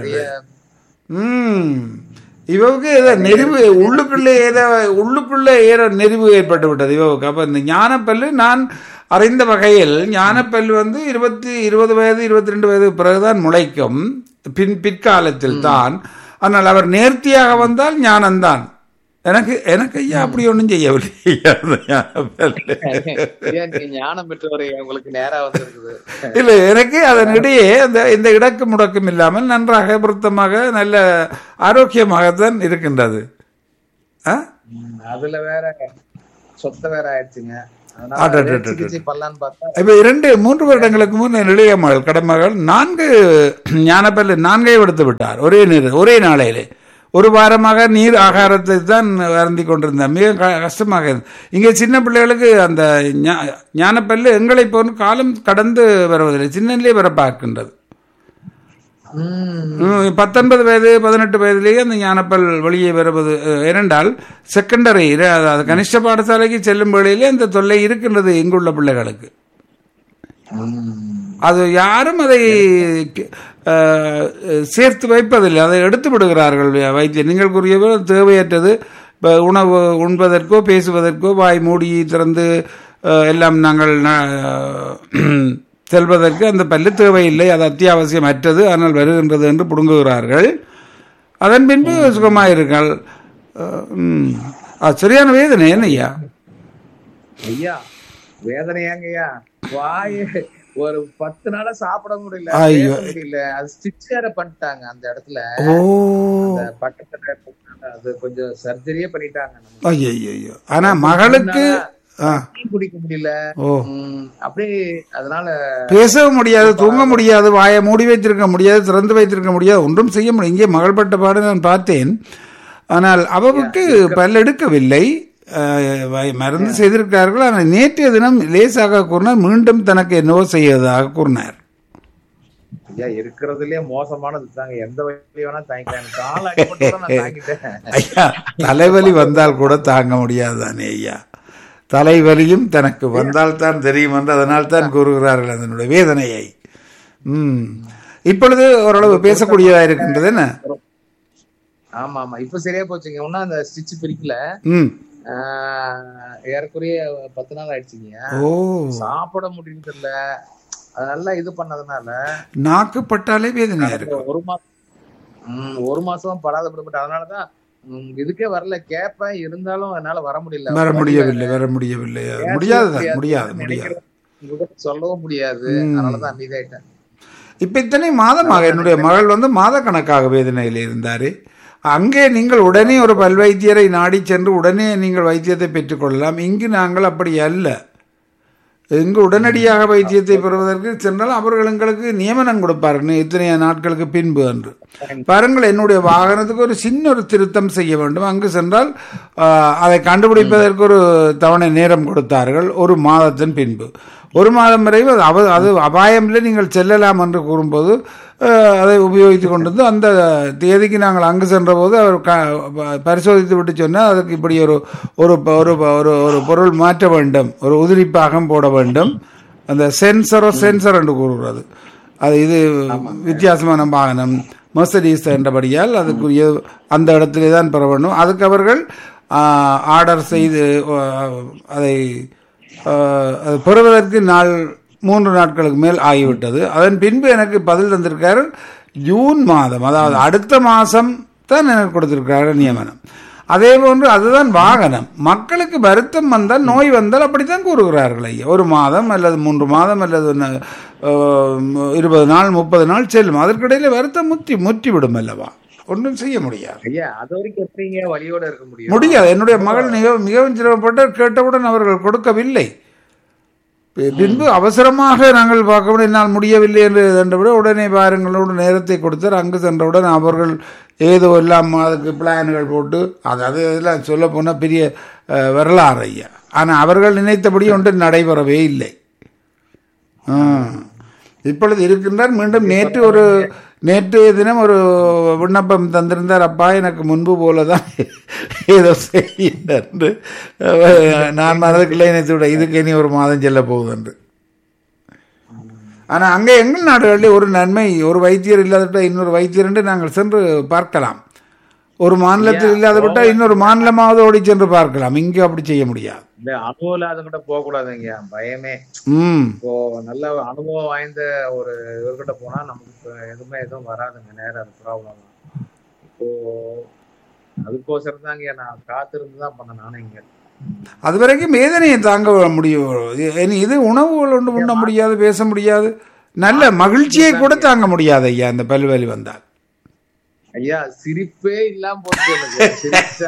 [SPEAKER 1] ம் இவவுக்கு ஏதோ நெறிவு உள்ளுக்குள்ளே ஏதோ உள்ளுக்குள்ளே ஏதோ நெறிவு ஏற்பட்டு விட்டது இவவுக்கு அப்போ இந்த ஞானப்பல்லு நான் அறிந்த வகையில் ஞானப்பல்லு வந்து இருபத்தி இருபது வயது இருபத்தி ரெண்டு வயது பிறகுதான் முளைக்கும் பின் பிற்காலத்தில் தான் ஆனால் அவர் நேர்த்தியாக வந்தால் ஞானம்தான் எனக்கு எனக்கு ஐயா அப்படி ஒன்றும் செய்யவில்லை ஐயா, அந்த ஞானப்பல்லு.
[SPEAKER 4] ஏன் நீங்க ஞானம் பெற்றவரை உங்களுக்கு நேரா வந்திருக்குது
[SPEAKER 1] இல்லை எனக்கு அதனிடையே அந்த இந்த இடக்கு முடக்கம் இல்லாமல் நன்றாக பொருத்தமாக நல்ல ஆரோக்கியமாகத்தான் இருக்கின்றது ஆ
[SPEAKER 4] ம், அதுல வேற சொத்த வேற ஆயிடுச்சுங்க அதனால
[SPEAKER 1] அட, அட,
[SPEAKER 4] அதே
[SPEAKER 1] அட,
[SPEAKER 4] சிகிச்சை பண்ணலான்னு பார்த்தா
[SPEAKER 1] இப்போ இரண்டு மூன்று வருடங்களுக்கு முன் என் இளைய மகள் கடமகள் நான்கு ஞானப்பல்லு நான்கையும் எடுத்து விட்டார் ஒரே நீர் ஒரே நாளையிலே ஒரு வாரமாக நீர் ஆகாரத்தை தான் அருந்தி கொண்டிருந்தார் மிக க- கஷ்டமாக இருந்தது இங்கே சின்ன பிள்ளைகளுக்கு அந்த ஞா- ஞானப்பல்லு எங்களை போன்று காலம் கடந்து வருவதில்லை சின்னதிலே வர பார்க்கின்றது
[SPEAKER 4] ம்,
[SPEAKER 1] ம், பத்தொன்பது வயது பதினெட்டு வயதிலேயே அந்த ஞானப்பல் வெளியே வருவது அஹ், ஏனென்றால் செகண்டரி அதாவது கனிஷ்ட பாடசாலைக்கு செல்லும் வேளையிலே அந்த தொல்லை இருக்கின்றது இங்குள்ள பிள்ளைகளுக்கு
[SPEAKER 4] ம்.
[SPEAKER 1] அது யாரும் அதை அஹ், சேர்த்து வைப்பதில்லை அதை எடுத்து விடுகிறார்கள் வைத்தியர் நீங்கள் கூறியவர் தேவையற்றது இப்போ உணவு உண்பதற்கோ பேசுவதற்கோ வாய் மூடி திறந்து அஹ், எல்லாம் நாங்கள் ந- செல்வதற்கு அந்த பல்லு தேவையில்லை அது அத்தியாவசியமற்றது ஆனால் வருகின்றது என்று புடுங்குகிறார்கள் அதன் பின்பு சுகமாயிருங்கள் அஹ், ம். அது சரியான வேதனை என்ன ஐயா
[SPEAKER 4] ஐயா வேதனையாங்கய்யா வாய் ஒரு பத்து நாளா சாப்பிட முடியல
[SPEAKER 1] ஐயோ.
[SPEAKER 4] பேச முடியல அது ஸ்டிச் வேற பண்ணிட்டாங்க அந்த இடத்துல
[SPEAKER 1] ஓ
[SPEAKER 4] அந்த பக்கத்துல அது கொஞ்சம் சர்ஜரியே பண்ணிட்டாங்க நமக்கு.
[SPEAKER 1] ஐயோ ஆனா மகளுக்கு ஆ
[SPEAKER 4] டீ குடிக்க முடியல
[SPEAKER 1] ஓ
[SPEAKER 4] ம், அப்படியே அதனால
[SPEAKER 1] பேசவும் முடியாது தூங்க முடியாது வாயை மூடி வைத்திருக்க முடியாது திறந்து வைத்திருக்க முடியாது ஒன்றும் செய்ய முடியும் இங்கே மகள் பட்ட பாடு நான் பார்த்தேன் ஆனால் அவருக்கு பல் எடுக்கவில்லை அஹ், வை- மருந்து செய்திருக்கிறார்கள் ஆனால் நேற்றைய தினம் லேசாக கூறினார் மீண்டும் தனக்கு என்னவோ செய்வதாக கூறினார்
[SPEAKER 4] ஐயா இருக்கிறதுலயே மோசமானது தாங்க எந்த வழி வேணா தாங்கிக்கலாம் கால அடிபட்டு கூட நான் தாங்கிட்டேன்
[SPEAKER 1] ஐயா தலைவலி வந்தால் கூட தாங்க முடியாது தானே ஐயா தலைவலியும் தனக்கு வந்தால் தான் தெரியும் என்று அதனால் தான் கூறுகிறார்கள் அதனுடைய வேதனையை ம் இப்பொழுது ஓரளவு பேசக்கூடியதா இருக்கின்றது என்ன
[SPEAKER 4] ஆமா ஆமா இப்ப சரியா போச்சுங்க இன்னும் அந்த ஸ்டிச் பிரிக்கல
[SPEAKER 1] ம்
[SPEAKER 4] ஆஹ், ஏறக்குறைய பத்து நாள் ஆயிடுச்சுங்க
[SPEAKER 1] ஓ
[SPEAKER 4] சாப்பிட முடியறது இல்ல அது நல்லா இது பண்ணதுனால
[SPEAKER 1] நாக்கு பட்டாலே வேதனையா இருக்கும்
[SPEAKER 4] ஒரு மாசம் ம், ஒரு மாசம் படாத பட்டு அதனாலதான் ம், இதுக்கே வரல கேப்பேன் இருந்தாலும் என்னால வர முடியல
[SPEAKER 1] வர முடியவில்லை வர முடியவில்லை முடியாதுதான் முடியாது முடியாது
[SPEAKER 4] உங்ககிட்ட சொல்லவும் முடியாது
[SPEAKER 1] ம்.
[SPEAKER 4] அதனாலதான் அமைதியாயிட்டேன்
[SPEAKER 1] இப்ப இத்தனை மாதமாக என்னுடைய மகள் வந்து மாத கணக்காக வேதனையில் இருந்தாரு அங்கே நீங்கள் உடனே ஒரு பல்வைத்தியரை நாடி சென்று உடனே நீங்கள் வைத்தியத்தை பெற்றுக்கொள்ளலாம் இங்கு நாங்கள் அப்படி அல்ல இங்கு உடனடியாக வைத்தியத்தை பெறுவதற்கு சென்றால் அவர்கள் எங்களுக்கு நியமனம் கொடுப்பார்கள் இத்தனை நாட்களுக்கு பின்பு என்று பாருங்கள் என்னுடைய வாகனத்துக்கு ஒரு சின்ன ஒரு திருத்தம் செய்ய வேண்டும் அங்கு சென்றால் ஆஹ், அதை கண்டுபிடிப்பதற்கு ஒரு தவணை நேரம் கொடுத்தார்கள் ஒரு மாதத்தின் பின்பு ஒரு மாதம் வரை அது அவ அது அபாயமில்லை நீங்கள் செல்லலாம் என்று கூறும்போது ஆஹ், அதை உபயோகித்து கொண்டு வந்து அந்த தேதிக்கு நாங்கள் அங்கு சென்றபோது அவர் க ப- பரிசோதித்து விட்டு சொன்னால் அதுக்கு இப்படி ஒரு ஒரு ப- ஒரு ப- ஒரு ஒரு பொருள் மாற்ற வேண்டும் ஒரு உதிரிப்பாகம் போட வேண்டும் அந்த சென்சரோ சென்சர் என்று கூறுகிறது அது இது வித்தியாசமான வாகனம் மெர்சடிஸ் என்றபடியால் அதுக்குரிய அந்த இடத்திலே தான் பெற வேண்டும் அதுக்கு அவர்கள் ஆர்டர் செய்து ஆ, அதை ஆ, அது பெறுவதற்கு நாள் மூன்று நாட்களுக்கு மேல் ஆகிவிட்டது அதன் பின்பு எனக்கு பதில் தந்திருக்காரு ஜூன் மாதம் அதாவது அடுத்த மாதம் தான் எனக்கு கொடுத்திருக்காரு நியமனம் அதே போன்று அதுதான் வாகனம் மக்களுக்கு வருத்தம் வந்தால் நோய் வந்தால் அப்படித்தான் கூறுகிறார்கள் ஐயா ஒரு மாதம் அல்லது மூன்று மாதம் அல்லது ந- ஆஹ் இருபது நாள் முப்பது நாள் செல்லும் அதற்கிடையில் வருத்தம் முற்றி முற்றிவிடும் அல்லவா ஒன்றும் செய்ய முடியாது
[SPEAKER 4] ஐயா அது வரைக்கும் எப்படிங்க வழியோட இருக்க முடியும்
[SPEAKER 1] முடியாது என்னுடைய மகள் மிக மிகவும் சிரமப்பட்டு கேட்டவுடன் அவர்கள் கொடுக்கவில்லை பி- பின்பு அவசரமாக நாங்கள் பார்க்க என்னால் முடியவில்லை என்று சென்றவிட உடனே பாருங்களோடு நேரத்தை கொடுத்தார் அங்கு சென்றவுடன் அவர்கள் ஏதோ எல்லாம் அதுக்கு பிளான்கள் போட்டு அதாவது இதெல்லாம் சொல்ல போனால் பெரிய அஹ், வரலாறு ஐயா ஆனால் அவர்கள் நினைத்தபடி ஒன்று நடைபெறவே இல்லை ஆ. இப்பொழுது இருக்கின்றார் மீண்டும் நேற்று ஒரு நேற்று தினம் ஒரு விண்ணப்பம் தந்திருந்தார் அப்பா எனக்கு முன்பு போலதான் ஏதோ செய்ய என்று அஹ், நான் மனதுக்குள்ளே நினைத்து விட இதுக்கு இனி ஒரு மாதம் செல்ல போகுது என்று ஆனால் அங்கே எங்கள் நாடுகளில் ஒரு நன்மை ஒரு வைத்தியர் இல்லாதவிட்ட இன்னொரு வைத்தியர் என்று நாங்கள் சென்று பார்க்கலாம் ஒரு மாநிலத்தில் இல்லாதவிட்டால் இன்னொரு மாநிலமாவது ஓடி சென்று பார்க்கலாம் இங்கே அப்படி செய்ய முடியாது
[SPEAKER 4] இந்த அனுபவம் இல்லாதவங்கிட்ட போக கூடாதுங்க பயமே
[SPEAKER 1] ம்
[SPEAKER 4] இப்போ நல்ல அனுபவம் வாய்ந்த ஒரு இவர்கிட்ட போனா நமக்கு இப்ப எதுவுமே எதுவும் வராதுங்க நேரம் அது ப்ராப்ளம் இப்போ அதுக்கோசரம் தாங்க நான் காத்திருந்து தான் பண்ணேன் நானும் இங்க
[SPEAKER 1] அது வரைக்கும் வேதனையை தாங்க முடியும் இனி இது உணவுகள் ஒன்று உண்ண முடியாது பேச முடியாது நல்ல மகிழ்ச்சியை கூட தாங்க முடியாது ஐயா இந்த பல்வலி வந்தால்
[SPEAKER 4] ஐயா சிரிப்பே இல்லாம போச்சு எனக்கு சிரிச்சா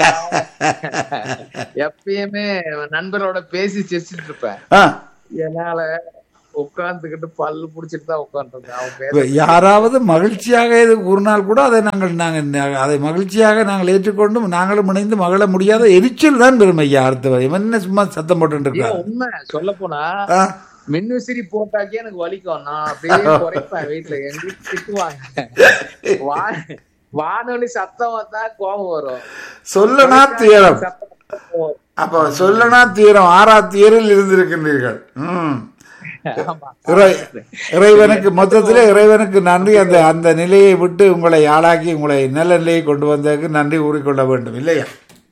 [SPEAKER 4] எப்பயுமே நண்பரோட பேசி சிரிச்சிட்டு இருப்பேன்
[SPEAKER 1] ஆ
[SPEAKER 4] என்னால உட்கார்ந்துகிட்டு பல்லு புடிச்சிட்டு தான் உட்காந்துருக்கேன் அவன்
[SPEAKER 1] இப்ப
[SPEAKER 4] பேச
[SPEAKER 1] யாராவது மகிழ்ச்சியாக இது கூறினால் கூட அதை நாங்கள் நாங்கள் நா- அதை மகிழ்ச்சியாக நாங்கள் ஏற்றுக்கொண்டு நாங்களும் இணைந்து மகள முடியாத எரிச்சல் தான் பெரும் ஐயா அடுத்தவர் இவன் என்ன சும்மா சத்தம் போட்டு
[SPEAKER 4] ஏன்
[SPEAKER 1] இருக்காரு
[SPEAKER 4] உண்மை சொல்ல போனா
[SPEAKER 1] ஆ,
[SPEAKER 4] மின்விசிறி போட்டாக்கே எனக்கு வலிக்கும் நான் அப்படியே குறைப்பேன் வீட்டுல எங்க வீட்டுல திட்டுவாங்க வா- வானொலி சத்தம் வந்தா கோபம் வரும்
[SPEAKER 1] சொல்லனா துயரம்
[SPEAKER 4] சத்தம் வந்தா கோபம் வரும்.
[SPEAKER 1] அப்ப சொல்லனா தீரம் ஆறா தீரில் இருந்திருக்கின்றீர்கள் ம்
[SPEAKER 4] ஆமா.
[SPEAKER 1] இறை இறைவனுக்கு மொத்தத்திலே இறைவனுக்கு நன்றி அந்த அந்த நிலையை விட்டு உங்களை ஆளாக்கி உங்களை நல்ல நிலையை கொண்டு வந்ததுக்கு நன்றி கூறிக்கொள்ள வேண்டும் இல்லையா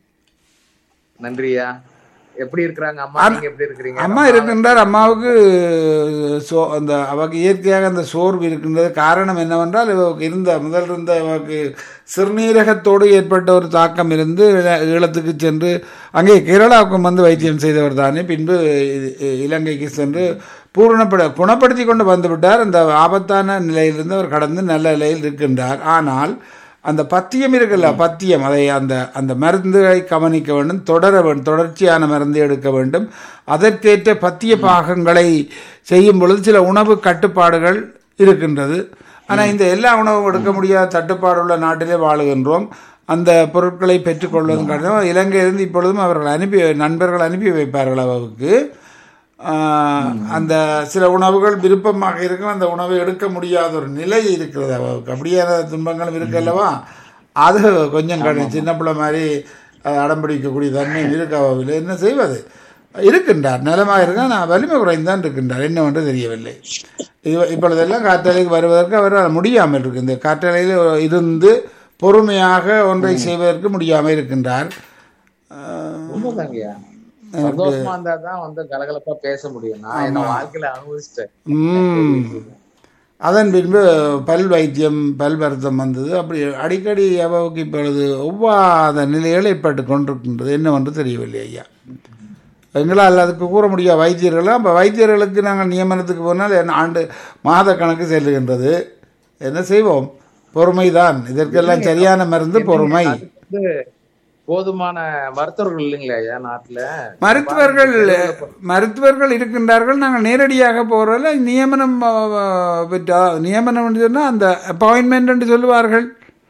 [SPEAKER 4] நன்றியா எப்படி இருக்கிறாங்க அம்மா நீங்க எப்படி இருக்கிறீங்க
[SPEAKER 1] அம்மா இருக்கின்றார் அம்மாவுக்கு சோ அந்த அவருக்கு இயற்கையாக அந்த சோர்வு இருக்கின்றது காரணம் என்னவென்றால் இவருக்கு இருந்த முதல் இருந்த அவருக்கு சிறுநீரகத்தோடு ஏற்பட்ட ஒரு தாக்கம் இருந்து ஈழ- ஈழத்துக்கு சென்று அங்கே கேரளாவுக்கு வந்து வைத்தியம் செய்தவர் தானே பின்பு இ- இலங்கைக்கு சென்று பூரணப்பட குணப்படுத்தி கொண்டு வந்து விட்டார் அந்த ஆபத்தான நிலையிலிருந்து அவர் கடந்து நல்ல நிலையில் இருக்கின்றார் ஆனால் அந்த பத்தியம் இருக்குல்ல பத்தியம் அதை அந்த அந்த மருந்துகளை கவனிக்க வேண்டும் தொடர வேண்டும் தொடர்ச்சியான மருந்து எடுக்க வேண்டும் அதற்கேற்ற பத்திய பாகங்களை செய்யும் பொழுது சில உணவு கட்டுப்பாடுகள் இருக்கின்றது ஆனால் இந்த எல்லா உணவும் எடுக்க முடியாத தட்டுப்பாடுள்ள நாட்டிலே வாழுகின்றோம் அந்த பொருட்களை பெற்றுக்கொள்வதும் கடினம் இலங்கையிலிருந்து இப்பொழுதும் அவர்கள் அனுப்பி நண்பர்கள் அனுப்பி வைப்பார்கள் அவருக்கு ஆஹ், அந்த சில உணவுகள் விருப்பமாக இருக்கும் அந்த உணவை எடுக்க முடியாத ஒரு நிலை இருக்கிறது அவருக்கு அப்படியான துன்பங்களும் இருக்கு அல்லவா அது கொஞ்சம் கடி சின்ன பிள்ளை மாதிரி அஹ், அடம் பிடிக்கக்கூடிய தன்மையும் இருக்கு அவர்கள் என்ன செய்வது இருக்கின்றார் நலமாக இருக்க நான் வலிமை குறைந்தான் இருக்கின்றார் என்னவென்று தெரியவில்லை இது இப்பொழுதெல்லாம் காற்றலைக்கு வருவதற்கு அவரால் முடியாமல் இருக்கு இந்த காற்றலையில் இருந்து பொறுமையாக ஒன்றை செய்வதற்கு முடியாமல் இருக்கின்றார் ஆஹ்,
[SPEAKER 4] உண்மைதாங்கய்யா சந்தோஷமா இருந்தா தான் வந்து கலகலப்பா பேச முடியும் நான் என்ன வாழ்க்கையில அனுபவிச்சிட்டேன்
[SPEAKER 1] ம். அதன் பின்பு பல் வைத்தியம் பல் வருத்தம் வந்தது அப்படி அடிக்கடி அவாவுக்கு இப்பொழுது ஒவ்வாத நிலைகள் ஏற்பட்டு கொண்டிருக்கின்றது என்னவென்று தெரியவில்லை ஐயா எங்களால் அதுக்கு கூற முடியாது வைத்தியர்கள் அப்போ வைத்தியர்களுக்கு நாங்கள் நியமனத்துக்கு போனால் என்ன ஆண்டு மாத கணக்கு செல்லுகின்றது என்ன செய்வோம் பொறுமைதான் இதற்கெல்லாம் சரியான மருந்து பொறுமை
[SPEAKER 4] வந்து போதுமான மருத்துவர்கள் இல்லைங்களா ஐயா நாட்டுல
[SPEAKER 1] மருத்துவர்கள் மருத்துவர்கள் இருக்கின்றார்கள் நாங்கள் நேரடியாக போகிறதில்ல நியமனம் ஆ, ஆ, பெற்றா நியமனம் என்று சொன்னால் அந்த அப்பாயின்மெண்ட் என்று சொல்லுவார்கள்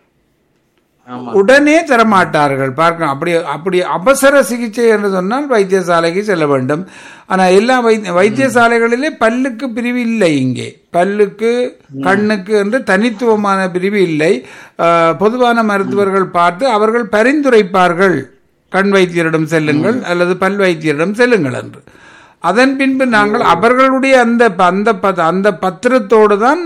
[SPEAKER 4] ஆமா
[SPEAKER 1] உடனே தரமாட்டார்கள் பார்க்க அப்படி அப்படி அவசர சிகிச்சை என்று சொன்னால் வைத்தியசாலைக்கு செல்ல வேண்டும் ஆனால் எல்லா வை வைத்தியசாலைகளிலே பல்லுக்கு பிரிவு இல்லை இங்கே பல்லுக்கு கண்ணுக்கு என்று தனித்துவமான பிரிவு இல்லை ஆஹ், பொதுவான மருத்துவர்கள் பார்த்து அவர்கள் பரிந்துரைப்பார்கள் கண் வைத்தியரிடம் செல்லுங்கள் அல்லது பல் வைத்தியரிடம் செல்லுங்கள் என்று அதன் பின்பு நாங்கள் அவர்களுடைய அந்த ப- அந்த ப- அந்த பத்திரத்தோடு தான்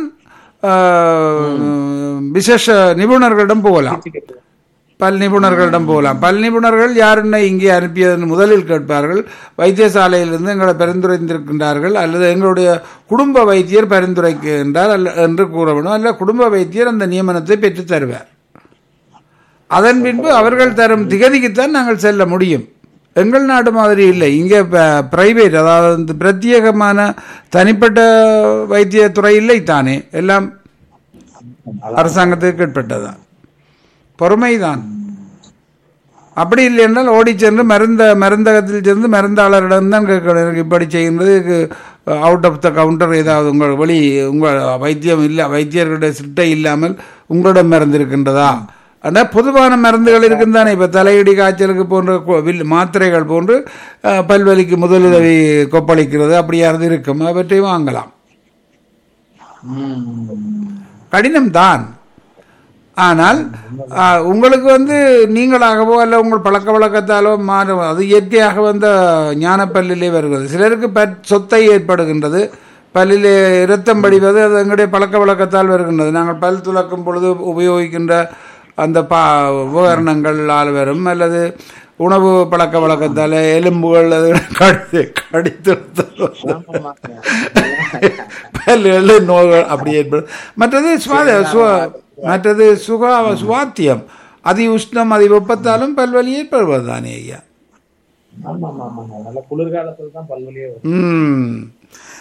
[SPEAKER 1] ஆஹ், விசேஷ நிபுணர்களிடம் போகலாம் பல் நிபுணர்களிடம் போகலாம் பல் நிபுணர்கள் யாருன்னு இங்கே அனுப்பியதன் முதலில் கேட்பார்கள் வைத்தியசாலையிலிருந்து எங்களை பரிந்துரைத்திருக்கின்றார்கள் அல்லது எங்களுடைய குடும்ப வைத்தியர் பரிந்துரைக்கின்றார் அல்ல என்று கூற வேண்டும் அல்ல குடும்ப வைத்தியர் அந்த நியமனத்தை பெற்றுத் தருவார் அதன் பின்பு அவர்கள் தரும் திகதிக்குத்தான் நாங்கள் செல்ல முடியும் எங்கள் நாடு மாதிரி இல்லை இங்கே பிரைவேட் அதாவது இந்த பிரத்யேகமான தனிப்பட்ட வைத்தியத்துறை இல்லை தானே எல்லாம் அரசாங்கத்துக்கு கீழ்பட்டதான் பொறுமைதான் அப்படி இல்லை என்றால் ஓடி சென்று மருந்த மருந்தகத்தில் சென்று மருந்தாளரிடம் தான் கேட்கணும் எனக்கு இப்படி செய்கின்றது அவுட் ஆஃப் த கவுண்டர் ஏதாவது உங்கள் வழி உங்கள் வைத்தியம் இல்லை வைத்தியர்களுடைய சிட்டை இல்லாமல் உங்களிடம் மருந்து இருக்கின்றதா ஆனால் பொதுவான மருந்துகள் இருக்குந்தானே இப்போ தலையடி காய்ச்சலுக்கு போன்ற கு- வில் மாத்திரைகள் போன்று அஹ், பல்வலிக்கு முதலுதவி கொப்பளிக்கிறது அப்படியானது இருக்கும் அவற்றை வாங்கலாம் கடினம்தான் ஆனால் ஆ, உங்களுக்கு வந்து நீங்களாகவோ அல்ல உங்கள் பழக்க வழக்கத்தாலோ மாறும் அது இயற்கையாக வந்த ஞான பல்லிலே வருகிறது சிலருக்கு பற் சொத்தை ஏற்படுகின்றது பல்லிலே இரத்தம் படிவது அது எங்களுடைய பழக்க வழக்கத்தால் வருகின்றது நாங்கள் பல் துலக்கும் பொழுது உபயோகிக்கின்ற அந்த பா உபகரணங்களால் வரும் அல்லது உணவு பழக்க வழக்கத்தால் எலும்புகள் அது கடித்து கடித்து பல்லுகள் நோய்கள் அப்படி ஏற்படும் மற்றது சுவாத சுவா மற்றது சுகா சுவாத்தியம் அதி உஷ்ணம் அதி வெப்பத்தாலும் பல்வலி ஏற்படுவது தானே ஐயா
[SPEAKER 4] ஆமா ஆமா ஆமா நல்ல குளிர்காலத்துல தான் பல்வலியே வரும்
[SPEAKER 1] ம்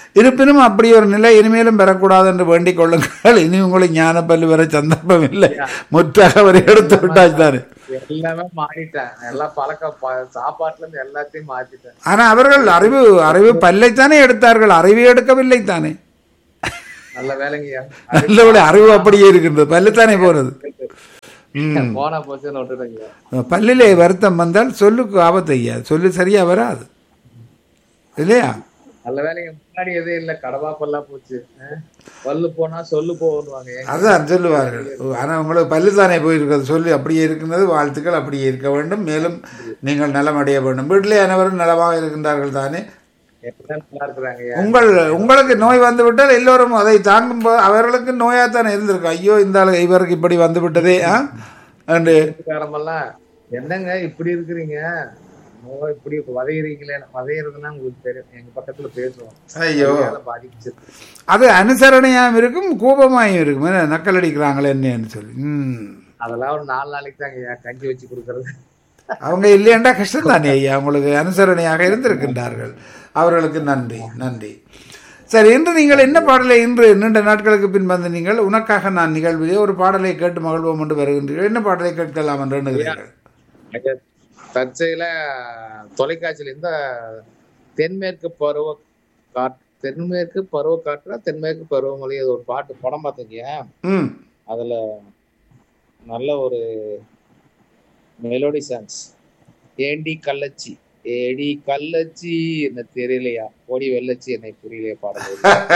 [SPEAKER 1] இருப்பினும் அப்படி ஒரு நிலை இனிமேலும் பெறக்கூடாது என்று வேண்டிக் கொள்ளுங்கள் இனி உங்களுக்கு ஞானப்பள்ளி வர சந்தர்ப்பம் இல்லை முற்றாக அவரை எடுத்து விட்டாச்சு தானே
[SPEAKER 4] எல்லாமே மாறிட்டேன் எல்லாம் பழக்க ப- சாப்பாட்டுல இருந்து எல்லாத்தையும் மாத்திட்டேன்
[SPEAKER 1] ஆனா அவர்கள் அறிவு அறிவு பல்லைத்தானே எடுத்தார்கள் அறிவு எடுக்கவில்லை தானே
[SPEAKER 4] நல்ல வேலைங்கய்யா
[SPEAKER 1] நல்ல அறிவு அப்படியே இருக்கின்றது பல்லுத்தானே போறது ம்.
[SPEAKER 4] போனா போச்சுன்னு விட்டுட்டேங்க
[SPEAKER 1] பல்லிலே வருத்தம் வந்தால் சொல்லுக்கு ஆபத்து ஐயா சொல்லு சரியா வராது இல்லையா
[SPEAKER 4] நல்ல வேலைங்க முன்னாடி எதுவும் இல்ல கடவா பல்லா போச்சு அஹ். பல்லு போனா சொல்லு போவாங்க
[SPEAKER 1] அதான் சொல்லுவார்கள் ஆனா உங்களுக்கு பல்லு தானே போயிருக்கிறது சொல்லி அப்படியே இருக்கின்றது வாழ்த்துக்கள் அப்படியே இருக்க வேண்டும் மேலும் நீங்கள் நலமடைய வேண்டும் வீட்டிலே அனைவரும் நலமாக இருக்கின்றார்கள் தானே
[SPEAKER 4] எல்லாம் நல்லா இருக்கிறாங்க
[SPEAKER 1] உங்கள் உங்களுக்கு நோய் வந்து விட்டால் எல்லோரும் அதை தாங்கும் போது அவர்களுக்கு நோயாத்தானே இருந்திருக்கும் ஐயோ இந்த ஆளு இவருக்கு இப்படி வந்து விட்டதே ஆ என்று
[SPEAKER 4] வீட்டுக்காரமெல்லாம் என்னங்க இப்படி இருக்கிறீங்க நோய் இப்படி வதையிறீங்களே வதையிறதுன்னா உங்களுக்கு தெரியும் எங்க பக்கத்துல பேசுவோம்
[SPEAKER 1] ஐயோ
[SPEAKER 4] அதனால பாதிச்சு
[SPEAKER 1] அது அனுசரணையாகவும் இருக்கும் கோபமாயும் இருக்கும் என்ன, நக்கல் அடிக்கிறாங்களே என்னன்னு சொல்லி ம்
[SPEAKER 4] அதெல்லாம் ஒரு நாலு நாளைக்கு தாங்க கஞ்சி வச்சு கொடுக்கறது
[SPEAKER 1] அவங்க இல்லையண்டா கஷ்டம் தானே ஐயா உங்களுக்கு அனுசரணையாக இருந்திருக்கின்றார்கள் அவர்களுக்கு நன்றி நன்றி சரி இன்று நீங்கள் என்ன பாடலை இன்று நீண்ட நாட்களுக்கு பின் வந்து நீங்கள் உனக்காக நான் நிகழ்விலே ஒரு பாடலை கேட்டு மகிழ்வோம் என்று வருகின்றீர்கள் என்ன பாடலை கேட்கலாம் என்று எண்ணுகிறீர்கள்
[SPEAKER 4] தற்செயல தொலைக்காட்சியில இந்த தென்மேற்கு பருவ காற்று தென்மேற்கு பருவ காற்றா தென்மேற்கு பருவமழை அது ஒரு பாட்டு படம் பார்த்தீங்க
[SPEAKER 1] ம்
[SPEAKER 4] அதுல நல்ல ஒரு மெலோடி சாங்ஸ் ஏண்டி கள்ளச்சி ஏடி கள்ளச்சி என்ன தெரியலையா ஓடி வெள்ளச்சி என்னை புரியலையா பாடல்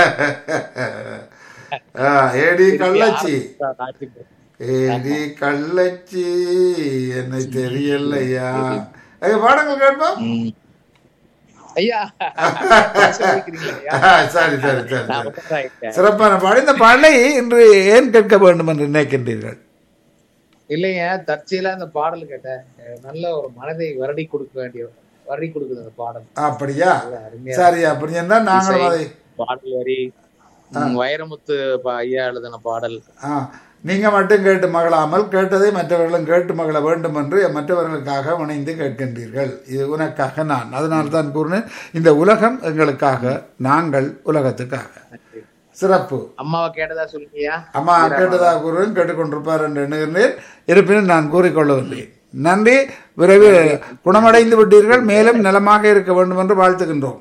[SPEAKER 1] ஆ, ஏடி கள்ளச்சி
[SPEAKER 4] நாட்டுக்கு.
[SPEAKER 1] ஏடி கள்ளச்சி என்னை தெரியலையா ஐயா, பாடங்கள் கேட்போம்
[SPEAKER 4] ம். ஐயா சொல்லிக்கிறீங்களா ஐயா?
[SPEAKER 1] சரி சரி சரி
[SPEAKER 4] நான்
[SPEAKER 1] சரி
[SPEAKER 4] மட்டும் ஆயிட்டேன்.
[SPEAKER 1] சிறப்பான பாடல் இந்த பாடலை இன்று ஏன் கேட்க வேண்டும் என்று நினைக்கின்றீர்கள்
[SPEAKER 4] இல்லைங்க தற்செயலா அந்த பாடல் கேட்டேன் அஹ் நல்ல ஒரு மனதை வருடி கொடுக்க வேண்டிய வருடி கொடுக்குது அந்த பாடல்
[SPEAKER 1] அப்படியா
[SPEAKER 4] நல்ல அருமையா
[SPEAKER 1] சரி அப்படி என்றால் நாங்களும் அதை
[SPEAKER 4] பாடல் வரி ம், வைரமுத்து ப- ஐயா எழுதின பாடல்
[SPEAKER 1] ஆ, நீங்க மட்டும் கேட்டு மகளாமல் கேட்டதை மற்றவர்களும் கேட்டு மகள வேண்டும் என்று மற்றவர்களுக்காக இணைந்து கேட்கின்றீர்கள் இது உனக்காக நான் அதனால் தான் கூறினேன் இந்த உலகம் எங்களுக்காக நாங்கள் உலகத்துக்காக சிறப்பு
[SPEAKER 4] அம்மாவை கேட்டதா சொல்லுங்கய்யா
[SPEAKER 1] அம்மா கேட்டதாக கூறுவேன் கேட்டுக்கொண்டிருப்பார் என்று எண்ணுகின்றேன் இருப்பினும் நான் கூறிக்கொள்ளவில்லை நன்றி விரைவில் குணமடைந்து விட்டீர்கள் மேலும் நலமாக இருக்க வேண்டும் என்று வாழ்த்துகின்றோம்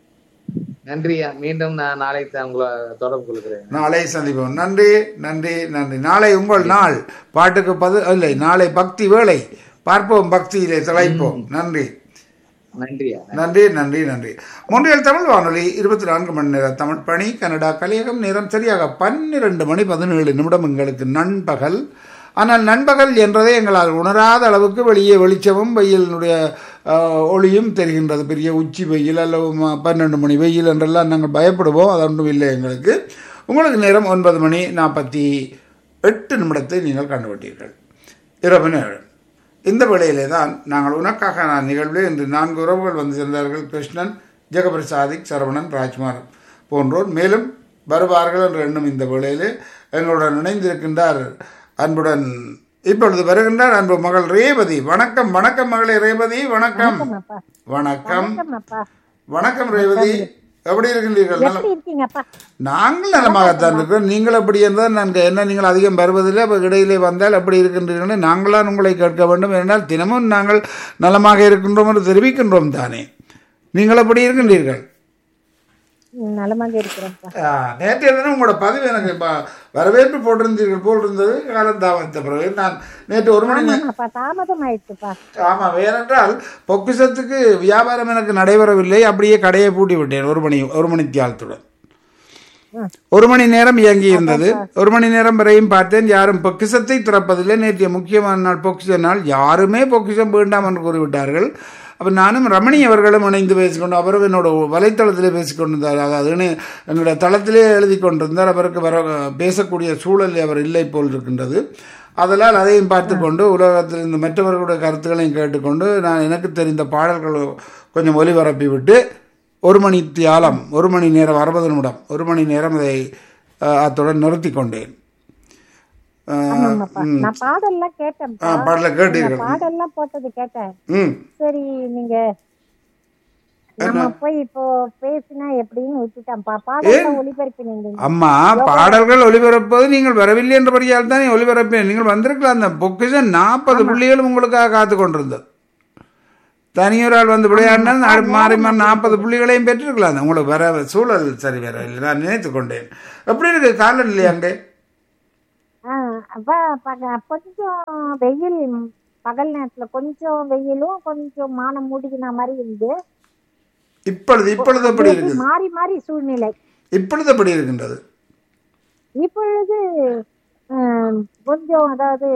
[SPEAKER 4] நன்றியா மீண்டும் நான் நாளைக்கு தான் உங்களை தொடர்பு கொள்கிறேன்
[SPEAKER 1] நாளை சந்திப்போம் நன்றி நன்றி நன்றி நாளை உங்கள் நாள் பாட்டுக்கு பது இல்லை நாளை பக்தி வேளை பார்ப்போம் பக்தியிலே தலைப்போம் நன்றி
[SPEAKER 4] நன்றியா
[SPEAKER 1] நன்றி நன்றி நன்றி மூன்றியல் தமிழ் வானொலி இருபத்தி நான்கு மணி நேர தமிழ் பணி கனடா கலியகம் நேரம் சரியாக பன்னிரண்டு மணி பதினேழு நிமிடம் எங்களுக்கு நண்பகல் ஆனால் நண்பகல் என்றதை எங்களால் உணராத அளவுக்கு வெளியே வெளிச்சமும் வெயிலினுடைய ஆஹ், ஒளியும் தெரிகின்றது பெரிய உச்சி வெயில் அல்லது ம- பன்னெண்டு மணி வெயில் என்றெல்லாம் நாங்கள் பயப்படுவோம் அது ஒன்றும் இல்லை எங்களுக்கு உங்களுக்கு நேரம் ஒன்பது மணி நாற்பத்தி எட்டு நிமிடத்தை நீங்கள் கண்டுபிட்டீர்கள் இரவு நேரம் இந்த வேளையிலே தான் நாங்கள் உனக்காக நான் நிகழ்வில் இன்று நான்கு உறவுகள் வந்து சென்றார்கள் கிருஷ்ணன் ஜெகபிரசாதிக் சரவணன் ராஜ்குமார் போன்றோர் மேலும் வருவார்கள் என்று எண்ணும் இந்த வேளையிலே எங்களுடன் இணைந்திருக்கின்றார் அன்புடன் இப்பொழுது வருகின்றார் அன்பு மகள் ரேவதி வணக்கம் வணக்கம் மகளே ரேவதி வணக்கம்
[SPEAKER 5] அப்பா
[SPEAKER 1] வணக்கம்
[SPEAKER 5] அப்பா
[SPEAKER 1] வணக்கம் ரேவதி எப்படி இருக்கின்றீர்கள் நலம்
[SPEAKER 5] எப்படி இருக்கீங்கப்பா
[SPEAKER 1] நாங்கள் நலமாகத்தான் இருக்கிறோம் நீங்கள் எப்படி இருந்தால் நான் என்ன நீங்கள் அதிகம் வருவதில்லை அப்போ இடையிலே வந்தால் எப்படி இருக்கின்றீர்கள் நாங்களாம் உங்களை கேட்க வேண்டும் என்றால் தினமும் நாங்கள் நலமாக இருக்கின்றோம் என்று தெரிவிக்கின்றோம் தானே நீங்கள் எப்படி இருக்கின்றீர்கள்
[SPEAKER 5] ம், நலமாக இருக்கிறேன்ப்பா
[SPEAKER 1] ஆ, நேற்றைய தினம் உங்களோட பதிவு எனக்கு ப- வரவேற்பு போட்டிருந்தீர்கள் போல் இருந்தது காலம் தாமத்த பிறகு நான் நேற்று ஒரு மணி நே-
[SPEAKER 5] ஆமாப்பா தாமதம் ஆயிடுச்சுப்பா
[SPEAKER 1] ஆமாம் ஏனென்றால் பொக்கிஷத்துக்கு வியாபாரம் எனக்கு நடைபெறவில்லை அப்படியே கடையை பூட்டி விட்டேன் ஒரு மணி ஒரு மணி தியாலத்துடன்
[SPEAKER 5] ம்.
[SPEAKER 1] ஒரு மணி நேரம் இயங்கி இருந்தது ஒரு மணி நேரம் வரையும் பார்த்தேன் யாரும் பொக்கிஷத்தை திறப்பதில்லை நேற்றைய முக்கியமான நாள் பொக்கிஷ நாள் யாருமே பொக்கிஷம் வேண்டாம் என்று கூறிவிட்டார்கள் அப்போ நானும் ரமணி அவர்களும் இணைந்து பேசிக்கொண்டு அவரும் என்னோட வலைத்தளத்திலே பேசிக்கொண்டிருந்தார் அதாவது இணை- எங்களுடைய தளத்திலே எழுதி கொண்டிருந்தார் அவருக்கு வர பேசக்கூடிய சூழல் அவர் இல்லை போல் இருக்கின்றது அதனால் அதையும் பார்த்து கொண்டு உலகத்தில் இந்த மற்றவர்களுடைய கருத்துக்களையும் கேட்டுக்கொண்டு நான் எனக்கு தெரிந்த பாடல்கள் கொஞ்சம் ஒலிபரப்பி விட்டு ஒரு மணி தியாலம் ஒரு மணி நேரம் அறுபது நிமிடம் ஒரு மணி நேரம் அதை அஹ், அத்துடன் நிறுத்தி கொண்டேன் அஹ்,
[SPEAKER 5] ஆமாப்பா
[SPEAKER 1] ம்.
[SPEAKER 5] நான் பாடல்லாம் கேட்டேன்ப்பா
[SPEAKER 1] ஆ, பாடலை கேட்டீர்கள்
[SPEAKER 5] நான் பாடல்லாம் போட்டது கேட்டேன்
[SPEAKER 1] ம்
[SPEAKER 5] சரி நீங்க நம்ம போய் இப்போ பேசினா எப்படின்னு விட்டுட்டேன்ப்பா பாடலாம் ஒளிபரப்பினீங்க
[SPEAKER 1] அம்மா பாடல்கள் ஒளிபரப்பது நீங்கள் வரவில்லை என்றபடியால் தான் ஒளிபரப்பேன் நீங்கள் வந்திருக்கலாம் அந்த பொக்கிஷன் நாற்பது புள்ளிகளும் உங்களுக்காக காத்து கொண்டிருந்தது தனியொரு ஆள் வந்து விளையாடினால் நாடு மாறி மாறி நாற்பது புள்ளிகளையும் பெற்றிருக்கலாம் உங்களுக்கு வர சூழல் சரி வர இல்லை நான் நினைத்து கொண்டேன் எப்படி இருக்கு காலநிலை அங்கே
[SPEAKER 5] ஆஹ் அப்ப பக- கொஞ்சம் வெயில் பகல் நேரத்துல கொஞ்சம் வெயிலும் கொஞ்சம் மானம் மூடிக்கின மாதிரி இருந்து
[SPEAKER 1] இப்பொழுது இப்பொழுது எப்படி இருக்குது
[SPEAKER 5] மாறி மாறி சூழ்நிலை
[SPEAKER 1] இப்பொழுது எப்படி இருக்கின்றது
[SPEAKER 5] இப்பொழுது ஆஹ், கொஞ்சம் அதாவது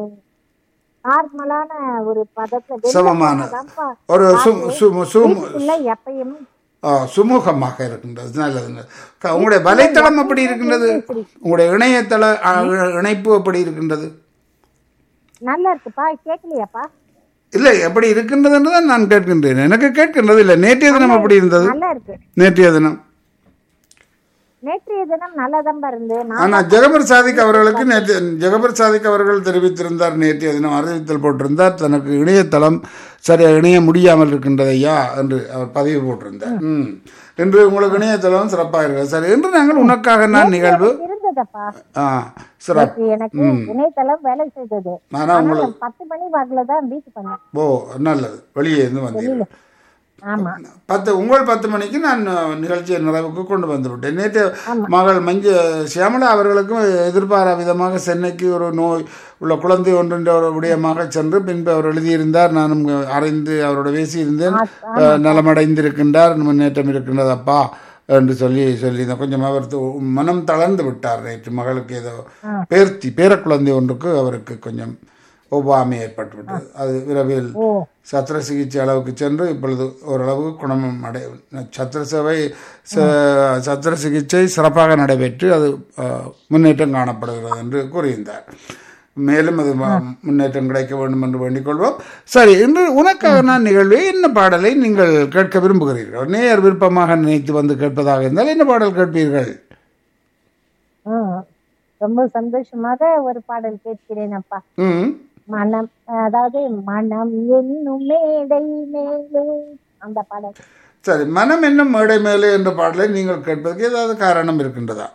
[SPEAKER 5] நார்மலான ஒரு பதத்துல வெளில
[SPEAKER 1] சமமான
[SPEAKER 5] போனாதான்ப்பா
[SPEAKER 1] ஒரு சு- சு- சு-
[SPEAKER 5] வீட்டுக்குள்ள எப்பயும்
[SPEAKER 1] ஆ, சுமூகமாக இருக்கின்றது நல்லதுங்க க- உங்களுடைய வலைத்தளம் எப்படி இருக்கின்றது உங்களுடைய இணையதள ஆ, இணைப்பு எப்படி இருக்கின்றது
[SPEAKER 5] நல்லா இருக்குப்பா கேட்கலையாப்பா
[SPEAKER 1] இல்லை எப்படி இருக்கின்றது தான் நான் கேட்கின்றேன் எனக்கு கேட்கின்றது இல்லை நேற்றைய தினம் எப்படி இருந்தது
[SPEAKER 5] நல்லா இருக்கு
[SPEAKER 1] நேற்றைய தினம்
[SPEAKER 5] நேற்றைய தினம் நல்லாதான் இருந்து நான்
[SPEAKER 1] ஆனால் ஜெகபர் சாதிக் அவர்களுக்கு நேற்று ஜெகபர் சாதிக் அவர்கள் தெரிவித்திருந்தார் நேற்றைய தினம் அறிவித்தல் போட்டிருந்தார் தனக்கு இணையதளம் சரியா இணைய முடியாமல் இருக்கின்றது ஐயா என்று அவர் பதிவு போட்டிருந்தார் ம் இன்று உங்களுக்கு இணையதளம் சிறப்பாக இருக்கிறது சரி இன்று நாங்கள் உனக்காக நான் நிகழ்வு
[SPEAKER 5] இருந்ததப்பா
[SPEAKER 1] ஆ சிறப்பு
[SPEAKER 5] நேற்று எனக்கு இணையதளம் வேலை செய்தது
[SPEAKER 1] ஆனால்
[SPEAKER 5] ஆனா
[SPEAKER 1] உங்களுக்கு
[SPEAKER 5] பத்து மணி வாக்குல தான் வீட்டு பண்ணேன்
[SPEAKER 1] ஓ நல்லது வெளியே இருந்து வந்தீர்கள்
[SPEAKER 5] ஆமா
[SPEAKER 1] பத்து உங்கள் பத்து மணிக்கு நான் அஹ், நிகழ்ச்சியை நிறைவுக்கு கொண்டு வந்து விட்டேன் நேற்று மகள் மஞ்சு சியாமலா அவர்களுக்கும் எதிர்பாரா விதமாக சென்னைக்கு ஒரு நோய் உள்ள குழந்தை ஒன்றின்ற ஒரு விடயமாக சென்று பின்பு அவர் எழுதியிருந்தார் நானும் அறிந்து அவரோட பேசியிருந்தேன் அஹ், நலமடைந்திருக்கின்றார் முன்னேற்றம் இருக்கின்றது அப்பா என்று சொல்லி சொல்லியிருந்தேன் கொஞ்சம் அவர் து- மனம் தளர்ந்து விட்டார் நேற்று மகளுக்கு ஏதோ பேர்த்தி பேரக்குழந்தை ஒன்றுக்கு அவருக்கு கொஞ்சம் ஒவ்வாமை ஏற்பட்டுவிட்டது அது விரைவில் சத்திர சிகிச்சை அளவுக்கு சென்று இப்பொழுது ஓரளவு குணம் அடை சத்திர சேவை ச- சத்திர சிகிச்சை சிறப்பாக நடைபெற்று அது அஹ், முன்னேற்றம் காணப்படுகிறது என்று கூறியிருந்தார் மேலும் அது ம- முன்னேற்றம் கிடைக்க வேண்டும் என்று வேண்டிக் கொள்வோம் சரி இன்று உனக்காக நான் நிகழ்வை என்ன பாடலை நீங்கள் கேட்க விரும்புகிறீர்கள் நேயர் விருப்பமாக நினைத்து வந்து கேட்பதாக இருந்தால் என்ன பாடல் கேட்பீர்கள்
[SPEAKER 5] ம். ரொம்ப சந்தோஷமாக ஒரு பாடல் கேட்கிறேன் அப்பா
[SPEAKER 1] ம்
[SPEAKER 5] மனம் அதாவது மனம் என்னும் மேடை மேலே அந்த பாடல்
[SPEAKER 1] சரி மனம் என்னும் மேடை மேலே என்ற பாடலை நீங்கள் கேட்பதற்கு ஏதாவது காரணம் இருக்கின்றதா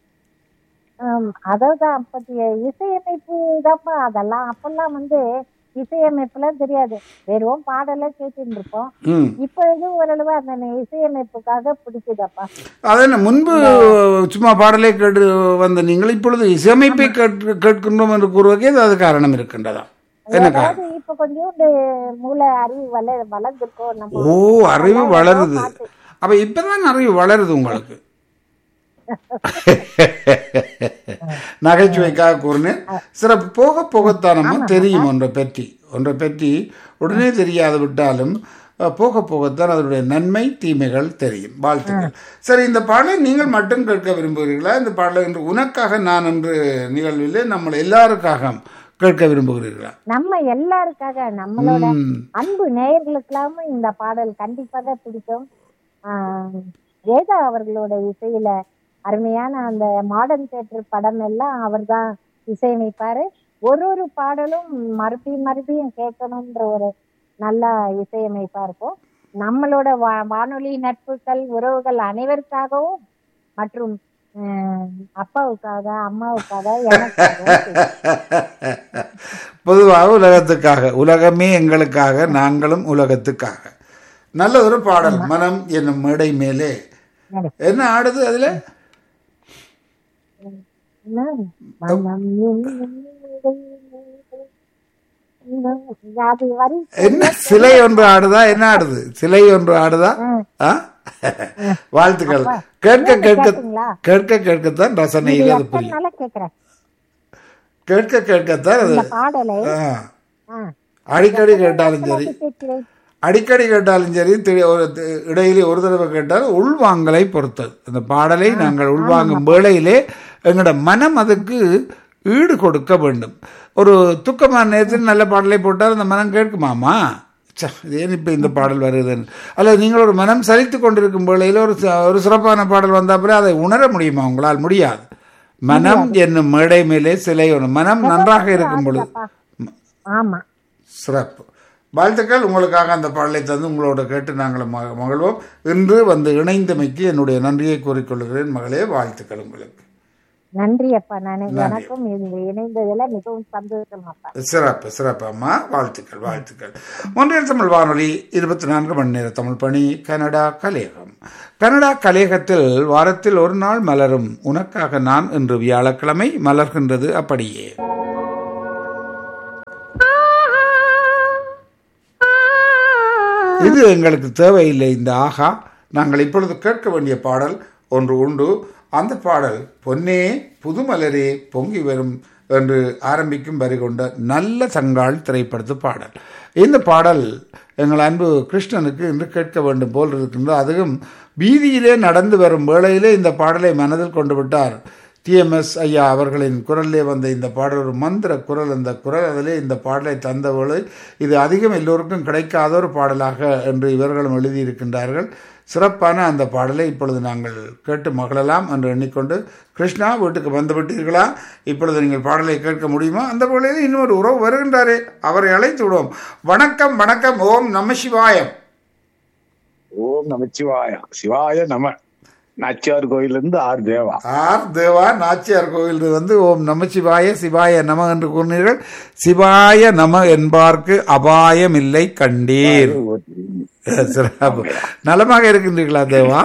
[SPEAKER 5] ஆம், அதாவது அப்பத்திய இசையமைப்பு தான்ப்பா அதெல்லாம் அப்பெல்லாம் வந்து இசையமைப்புலாம் தெரியாது வெறும் பாடலை கேட்டுட்டு இருப்போம்
[SPEAKER 1] ம்
[SPEAKER 5] இப்பொழுது ஓரளவு அந்த இசையமைப்புக்காக பிடிக்குதப்பா
[SPEAKER 1] அதென்ன முன்பு சும்மா பாடலை கேட்டு வந்த நீங்கள் இப்பொழுது இசையமைப்பை கேட்டு கேட்கின்றோம் என்று கூறுவதற்கு ஏதாவது காரணம் இருக்கின்றதா என்ன காரணம்
[SPEAKER 5] அதாவது இப்ப கொஞ்சோண்டு மூளை அறிவு வள வளர்ந்துருக்கோம் நம்ம
[SPEAKER 1] ஓ அறிவு வளருது அப்ப இப்பதான் அறிவு வளருது உங்களுக்கு நகைச்சுவைக்காக கூறினேன் சிறப்பு போக போகத்தான் நம்ம தெரியும் ஒன்றை பற்றி ஒன்றை பற்றி உடனே தெரியாது விட்டாலும் அஹ், போக போகத்தான் அதனுடைய நன்மை தீமைகள் தெரியும் வாழ்த்துக்கள் சரி இந்த பாடலை நீங்கள் மட்டும் கேட்க விரும்புகிறீர்களா இந்த பாடலை இன்று உனக்காக நான் என்று நிகழ்விலே நம்ம எல்லாருக்காக கேட்க விரும்புகிறீர்களா
[SPEAKER 5] நம்ம எல்லாருக்காக நம்மளோட
[SPEAKER 1] ம்.
[SPEAKER 5] அன்பு நேயர்களுக்கெல்லாம் இந்த பாடல் கண்டிப்பாக பிடிக்கும் ஆஹ் வேதா அவர்களோட இசையில அருமையான அந்த மாடர்ன் தியேட்டர் படம் எல்லாம் அவர்தான் இசையமைப்பாரு ஒரு ஒரு பாடலும் மறுபடியும் மறுபடியும் கேட்கணுன்ற ஒரு நல்ல இசையமைப்பா இருக்கும் நம்மளோட வா வானொலி நட்புகள் உறவுகள் அனைவருக்காகவும் மற்றும் ஆஹ் அப்பாவுக்காக அம்மாவுக்காக எனக்காகவும்
[SPEAKER 1] பொதுவாக உலகத்துக்காக உலகமே எங்களுக்காக நாங்களும் உலகத்துக்காக நல்ல ஒரு பாடல் மனம் என்னும் மேடை மேலே
[SPEAKER 5] மேடை.
[SPEAKER 1] என்ன ஆடுது அதுல
[SPEAKER 5] மனம் அது வரி
[SPEAKER 1] என்ன சிலை ஒன்று ஆடுதா என்ன ஆடுது சிலை ஒன்று ஆடுதா ஆ? வாழ்த்துக்கள் கேட்க கேட்க
[SPEAKER 5] கேட்டீங்களா?
[SPEAKER 1] கேட்க கேட்கத்தான் ரசனையில் அது புரியும்
[SPEAKER 5] எத்தனால கேக்குறேன்
[SPEAKER 1] கேட்க கேட்கத்தான் அது
[SPEAKER 5] இந்த பாடலை
[SPEAKER 1] ஆ.
[SPEAKER 5] ஆ,
[SPEAKER 1] அடிக்கடி கேட்டாலும் சரி
[SPEAKER 5] கேட்கிறேன்
[SPEAKER 1] அடிக்கடி கேட்டாலும் சரி தி- ஒரு தி- இடையிலே ஒரு தடவை கேட்டால் உள்வாங்கலை பொறுத்தது அந்த பாடலை நாங்கள் உள்வாங்கும் வேளையிலே எங்களோட மனம் அதுக்கு ஈடு கொடுக்க வேண்டும் ஒரு துக்கமான நேரத்தில் நல்ல பாடலை போட்டால் அந்த மனம் கேட்குமாமா ச்ச, இது ஏன் இப்போ இந்த பாடல் வருதுன்னு அல்லது நீங்கள் ஒரு மனம் சலித்து கொண்டிருக்கும் வேளையில் ஒரு ச- ஒரு சிறப்பான பாடல் வந்தால் பிறகு அதை உணர முடியுமா உங்களால் முடியாது மனம் என்னும் மேடை மேலே சிலை ஒன்று மனம் நன்றாக இருக்கும் பொழுது
[SPEAKER 5] ஆமா
[SPEAKER 1] சிறப்பு வாழ்த்துக்கள் உங்களுக்காக அந்த பாடலை தந்து உங்களோட கேட்டு நாங்கள் ம- மகிழ்வோம் இன்று வந்து இணைந்தமைக்கு என்னுடைய நன்றியை கூறிக்கொள்கிறேன் மகளே வாழ்த்துக்கள் உங்களுக்கு
[SPEAKER 5] நன்றி அப்பா நான் எனக்கும் இது இணைந்ததுல மிகவும் சந்தோஷம் அப்பா
[SPEAKER 1] சிறப்பு சிறப்பு அம்மா வாழ்த்துக்கள் வாழ்த்துக்கள் ஒன்றிய தமிழ் வானொலி இருபத்தி நான்கு மணி நேர தமிழ் பணி கனடா கலையகம் கனடா கலையகத்தில் வாரத்தில் ஒரு நாள் மலரும் உனக்காக நான் இன்று வியாழக்கிழமை மலர்கின்றது அப்படியே இது எங்களுக்கு தேவையில்லை இந்த ஆகா நாங்கள் இப்பொழுது கேட்க வேண்டிய பாடல் ஒன்று உண்டு அந்த பாடல் பொன்னே புதுமலரே பொங்கி வரும் என்று ஆரம்பிக்கும் வரி கொண்ட நல்ல தங்காள் திரைப்படத்து பாடல் இந்த பாடல் எங்கள் அன்பு கிருஷ்ணனுக்கு இன்று கேட்க வேண்டும் போல் இருக்கின்றது அதுவும் வீதியிலே நடந்து வரும் வேளையிலே இந்த பாடலை மனதில் கொண்டு விட்டார் டிஎம்எஸ் ஐயா அவர்களின் குரலிலே வந்த இந்த பாடல் ஒரு மந்திர குரல் அந்த குரல் அதிலே இந்த பாடலை தந்தவளை இது அதிகம் எல்லோருக்கும் கிடைக்காத ஒரு பாடலாக என்று இவர்களும் எழுதியிருக்கின்றார்கள் சிறப்பான அந்த பாடலை இப்பொழுது நாங்கள் கேட்டு மகிழலாம் என்று எண்ணிக்கொண்டு கிருஷ்ணா வீட்டுக்கு வந்து விட்டீர்களா இப்பொழுது நீங்கள் பாடலை கேட்க முடியுமா அந்த வேளையில் இன்னொரு உறவு வருகின்றாரே அவரை அழைத்து விடுவோம் வணக்கம் வணக்கம் ஓம் நம சிவாயம்
[SPEAKER 6] ஓம் நமச்சிவாய சிவாய நம நாச்சியார் கோயில இருந்து ஆர் தேவா
[SPEAKER 1] ஆர் தேவா நாச்சியார் கோயில் வந்து ஓம் நமசிவாய சிவாய நம என்று கூறினீர்கள் சிவாய நம என்பார்க்கு அபாயம் இல்லை கண்டீர் சிறப்பு நலமாக இருக்கின்றீர்களா தேவா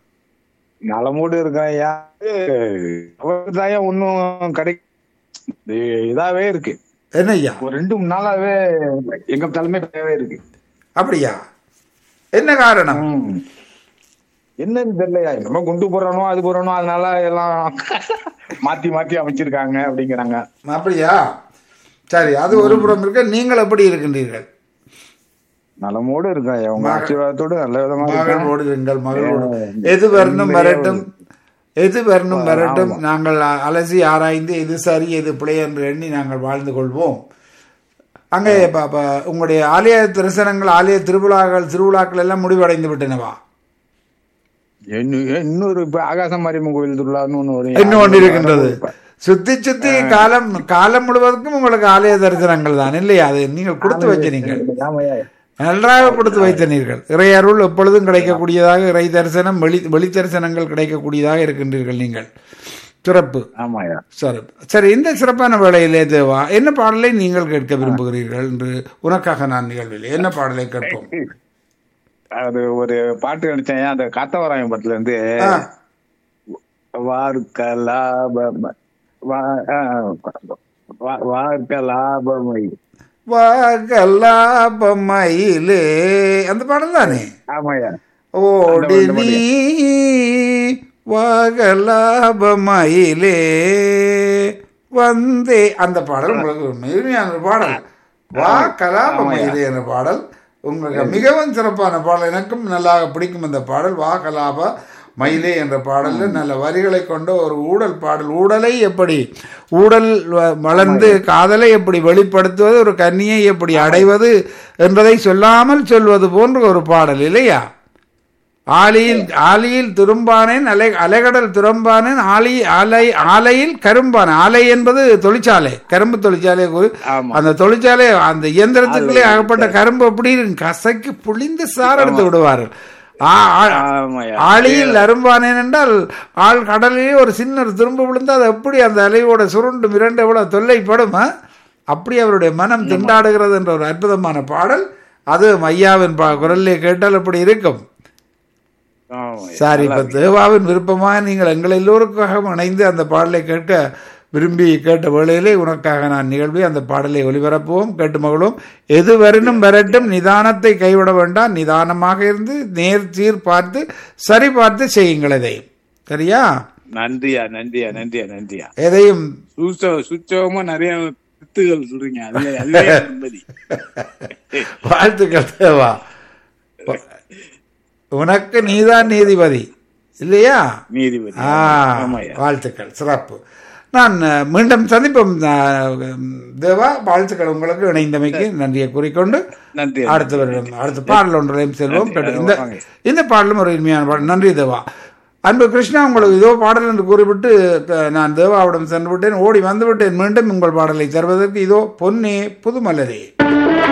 [SPEAKER 6] நலமோடு இருக்கேன் ஐயா அவர்தான் ஒன்னும் கிடை இது- இதாவே இருக்கு
[SPEAKER 1] என்னய்யா
[SPEAKER 6] ஒரு ரெண்டு மூணு நாளாவே எங்க தலைமை தேவை இருக்கு
[SPEAKER 1] அப்படியா என்ன காரணம்
[SPEAKER 6] ம். என்னன்னு தெரியலையா என்னமோ குண்டு போடுறனோ அது போடுறனோ அதனால எல்லாம் மாத்தி மாத்தி அமைச்சிருக்காங்க அப்படிங்கிறாங்க
[SPEAKER 1] அப்படியா சரி அது ஒரு புறம் இருக்க நீங்கள் எப்படி இருக்கின்றீர்கள்
[SPEAKER 6] நலமோடு இருக்கேன் ஐயா உங்க ஆசீர்வாதத்தோடு நல்ல விதமா இருக்கேன்
[SPEAKER 1] மகளோடு இருங்கள் மகளோடு எது வரணும் வரட்டும் எது வரணும் வரட்டும் நாங்கள் அ- அலசி ஆராய்ந்து எது சரி எது பிழை என்று எண்ணி நாங்கள் வாழ்ந்து கொள்வோம் அங்கே ப- ப- உங்களுடைய ஆலய தரிசனங்கள் ஆலய திருவிழாக்கள் திருவிழாக்கள் எல்லாம் முடிவடைந்து விட்டனவா
[SPEAKER 6] இன்னும் இன்னொரு இப்ப ஆகாச மாரியம்மன் கோயில் திருவிழான்னு ஒண்ணு வரும்
[SPEAKER 1] இன்னும் ஒன்று இருக்கின்றது சுத்தி சுத்தி காலம் காலம் முழுவதற்கும் உங்களுக்கு ஆலய தரிசனங்கள் தான் இல்லையா அது நீங்கள் கொடுத்து வச்ச நீங்கள்
[SPEAKER 6] ஆமாய்யா.
[SPEAKER 1] நன்றாக கொடுத்து வைத்தனீர்கள் இறை அருள் எப்பொழுதும் கிடைக்கக்கூடியதாக இறை தரிசனம் வெளி வெளி தரிசனங்கள் கிடைக்கக்கூடியதாக இருக்கின்றீர்கள் நீங்கள் சிறப்பு
[SPEAKER 6] ஆமாய்யா
[SPEAKER 1] சரி சரி இந்த சிறப்பான வேளையிலே தேவா என்ன பாடலை நீங்கள் கேட்க விரும்புகிறீர்கள் என்று உனக்காக நான் நிகழ்வில் என்ன பாடலை கேட்போம்
[SPEAKER 6] அது ஒரு பாட்டு நினைச்சேன் அந்த காத்தவராயன் படத்துல இருந்து
[SPEAKER 1] ஆ,
[SPEAKER 6] வார்க்க லாபம் வா- ஆ, வா- வார்க்க லாபமை
[SPEAKER 1] வாகலாபமயிலே அந்த பாடல் தானே
[SPEAKER 6] ஆமாய்யா
[SPEAKER 1] ஓடி
[SPEAKER 6] அந்த
[SPEAKER 1] நீ வாகலாபமயிலே வந்தே அந்த பாடல் உங்களுக்கு ஒரு மெருமையான ஒரு பாடல் வா கலாபமயிலே என்ற பாடல் உங்களுக்கு மிகவும் சிறப்பான பாடல் எனக்கும் நல்லா பிடிக்கும் அந்த பாடல் வா கலாப மயிலே என்ற பாடல்ல நல்ல வரிகளை கொண்ட ஒரு ஊடல் பாடல் ஊடலை எப்படி ஊடல் வ- வளர்ந்து காதலை எப்படி வெளிப்படுத்துவது ஒரு கன்னியை எப்படி அடைவது என்பதை சொல்லாமல் சொல்வது போன்ற ஒரு பாடல் இல்லையா ஆலியில் ஆலியில் திரும்பானேன் அலை அலைகடல் திரும்பானேன் ஆலி ஆலை ஆலையில் கரும்பான் ஆலை என்பது தொழிற்சாலை கரும்பு தொழிற்சாலை ஒரு-
[SPEAKER 6] ஆமா.
[SPEAKER 1] அந்த தொழிற்சாலை அந்த இயந்திரத்துக்குள்ளே அகப்பட்ட கரும்பு எப்படி இருக்கும்? கசக்கி புளிந்து சார் எடுத்து விடுவார்கள் ஆ- ஆ-
[SPEAKER 6] ஆமாய்யா
[SPEAKER 1] ஆழியில் அரும்பானேன் என்றால் ஆள் கடலிலே ஒரு சின்ன ஒரு திரும்ப விழுந்து அது எப்படி அந்த அலையோட சுருண்டு மிரண்டு எவ்வளவு தொல்லைப்படும் ஆ? அப்படி அவருடைய மனம் திண்டாடுகிறது என்ற ஒரு அற்புதமான பாடல் அது ஐயாவின் பா குரல்லே கேட்டால் அப்படி இருக்கும்
[SPEAKER 6] ஆமாய்யா.
[SPEAKER 1] சார் இப்ப தேவாவின் விருப்பமாக நீங்கள் எங்கள் எல்லோருக்காக இணைந்து அந்த பாடலை கேட்க விரும்பி கேட்ட வேளையிலே உனக்காக நான் நிகழ்வி அந்த பாடலை ஒளிபரப்புவோம் கேட்டு மகளும் எது வரணும் வரட்டும் நிதானத்தை கைவிட வேண்டாம் நிதானமாக இருந்து நேர் சீர் பார்த்து சரி பார்த்து செய்யுங்கள் எதையும் சரியா
[SPEAKER 6] நன்றியா நன்றியா நன்றியா நன்றியா
[SPEAKER 1] எதையும்
[SPEAKER 6] சுச்ச சுச்சமா நிறைய வித்துகள் சொல்றீங்க அதுல அதுவே நிம்மதி
[SPEAKER 1] வாழ்த்துக்கள் தேவா உனக்கு நீதான் நீதிபதி இல்லையா
[SPEAKER 6] நீதிபதி
[SPEAKER 1] ஆ,
[SPEAKER 6] ஆமாய்யா
[SPEAKER 1] வாழ்த்துக்கள் சிறப்பு நான் அஹ், மீண்டும் சந்திப்போம் அஹ், தேவா வாழ்த்துக்கள் உங்களுக்கு இணைந்தமைக்கு நன்றியை கூறிக்கொண்டு
[SPEAKER 6] நன்றி
[SPEAKER 1] அடுத்த வருடம் அடுத்த பாடல் ஒன்றையும் செல்வோம்
[SPEAKER 6] நன்றி.
[SPEAKER 1] கேட்டு- இந்த
[SPEAKER 6] வாங்க.
[SPEAKER 1] இந்த பாடலும் ஒரு இனிமையான பாடல் நன்றி தேவா அன்பு கிருஷ்ணா உங்களுக்கு இதோ பாடல் என்று கூறிவிட்டு அஹ், நான் தேவாவிடம் சென்று விட்டேன் ஓடி வந்து விட்டேன் மீண்டும் உங்கள் பாடலை தருவதற்கு இதோ பொன்னே புதுமலரே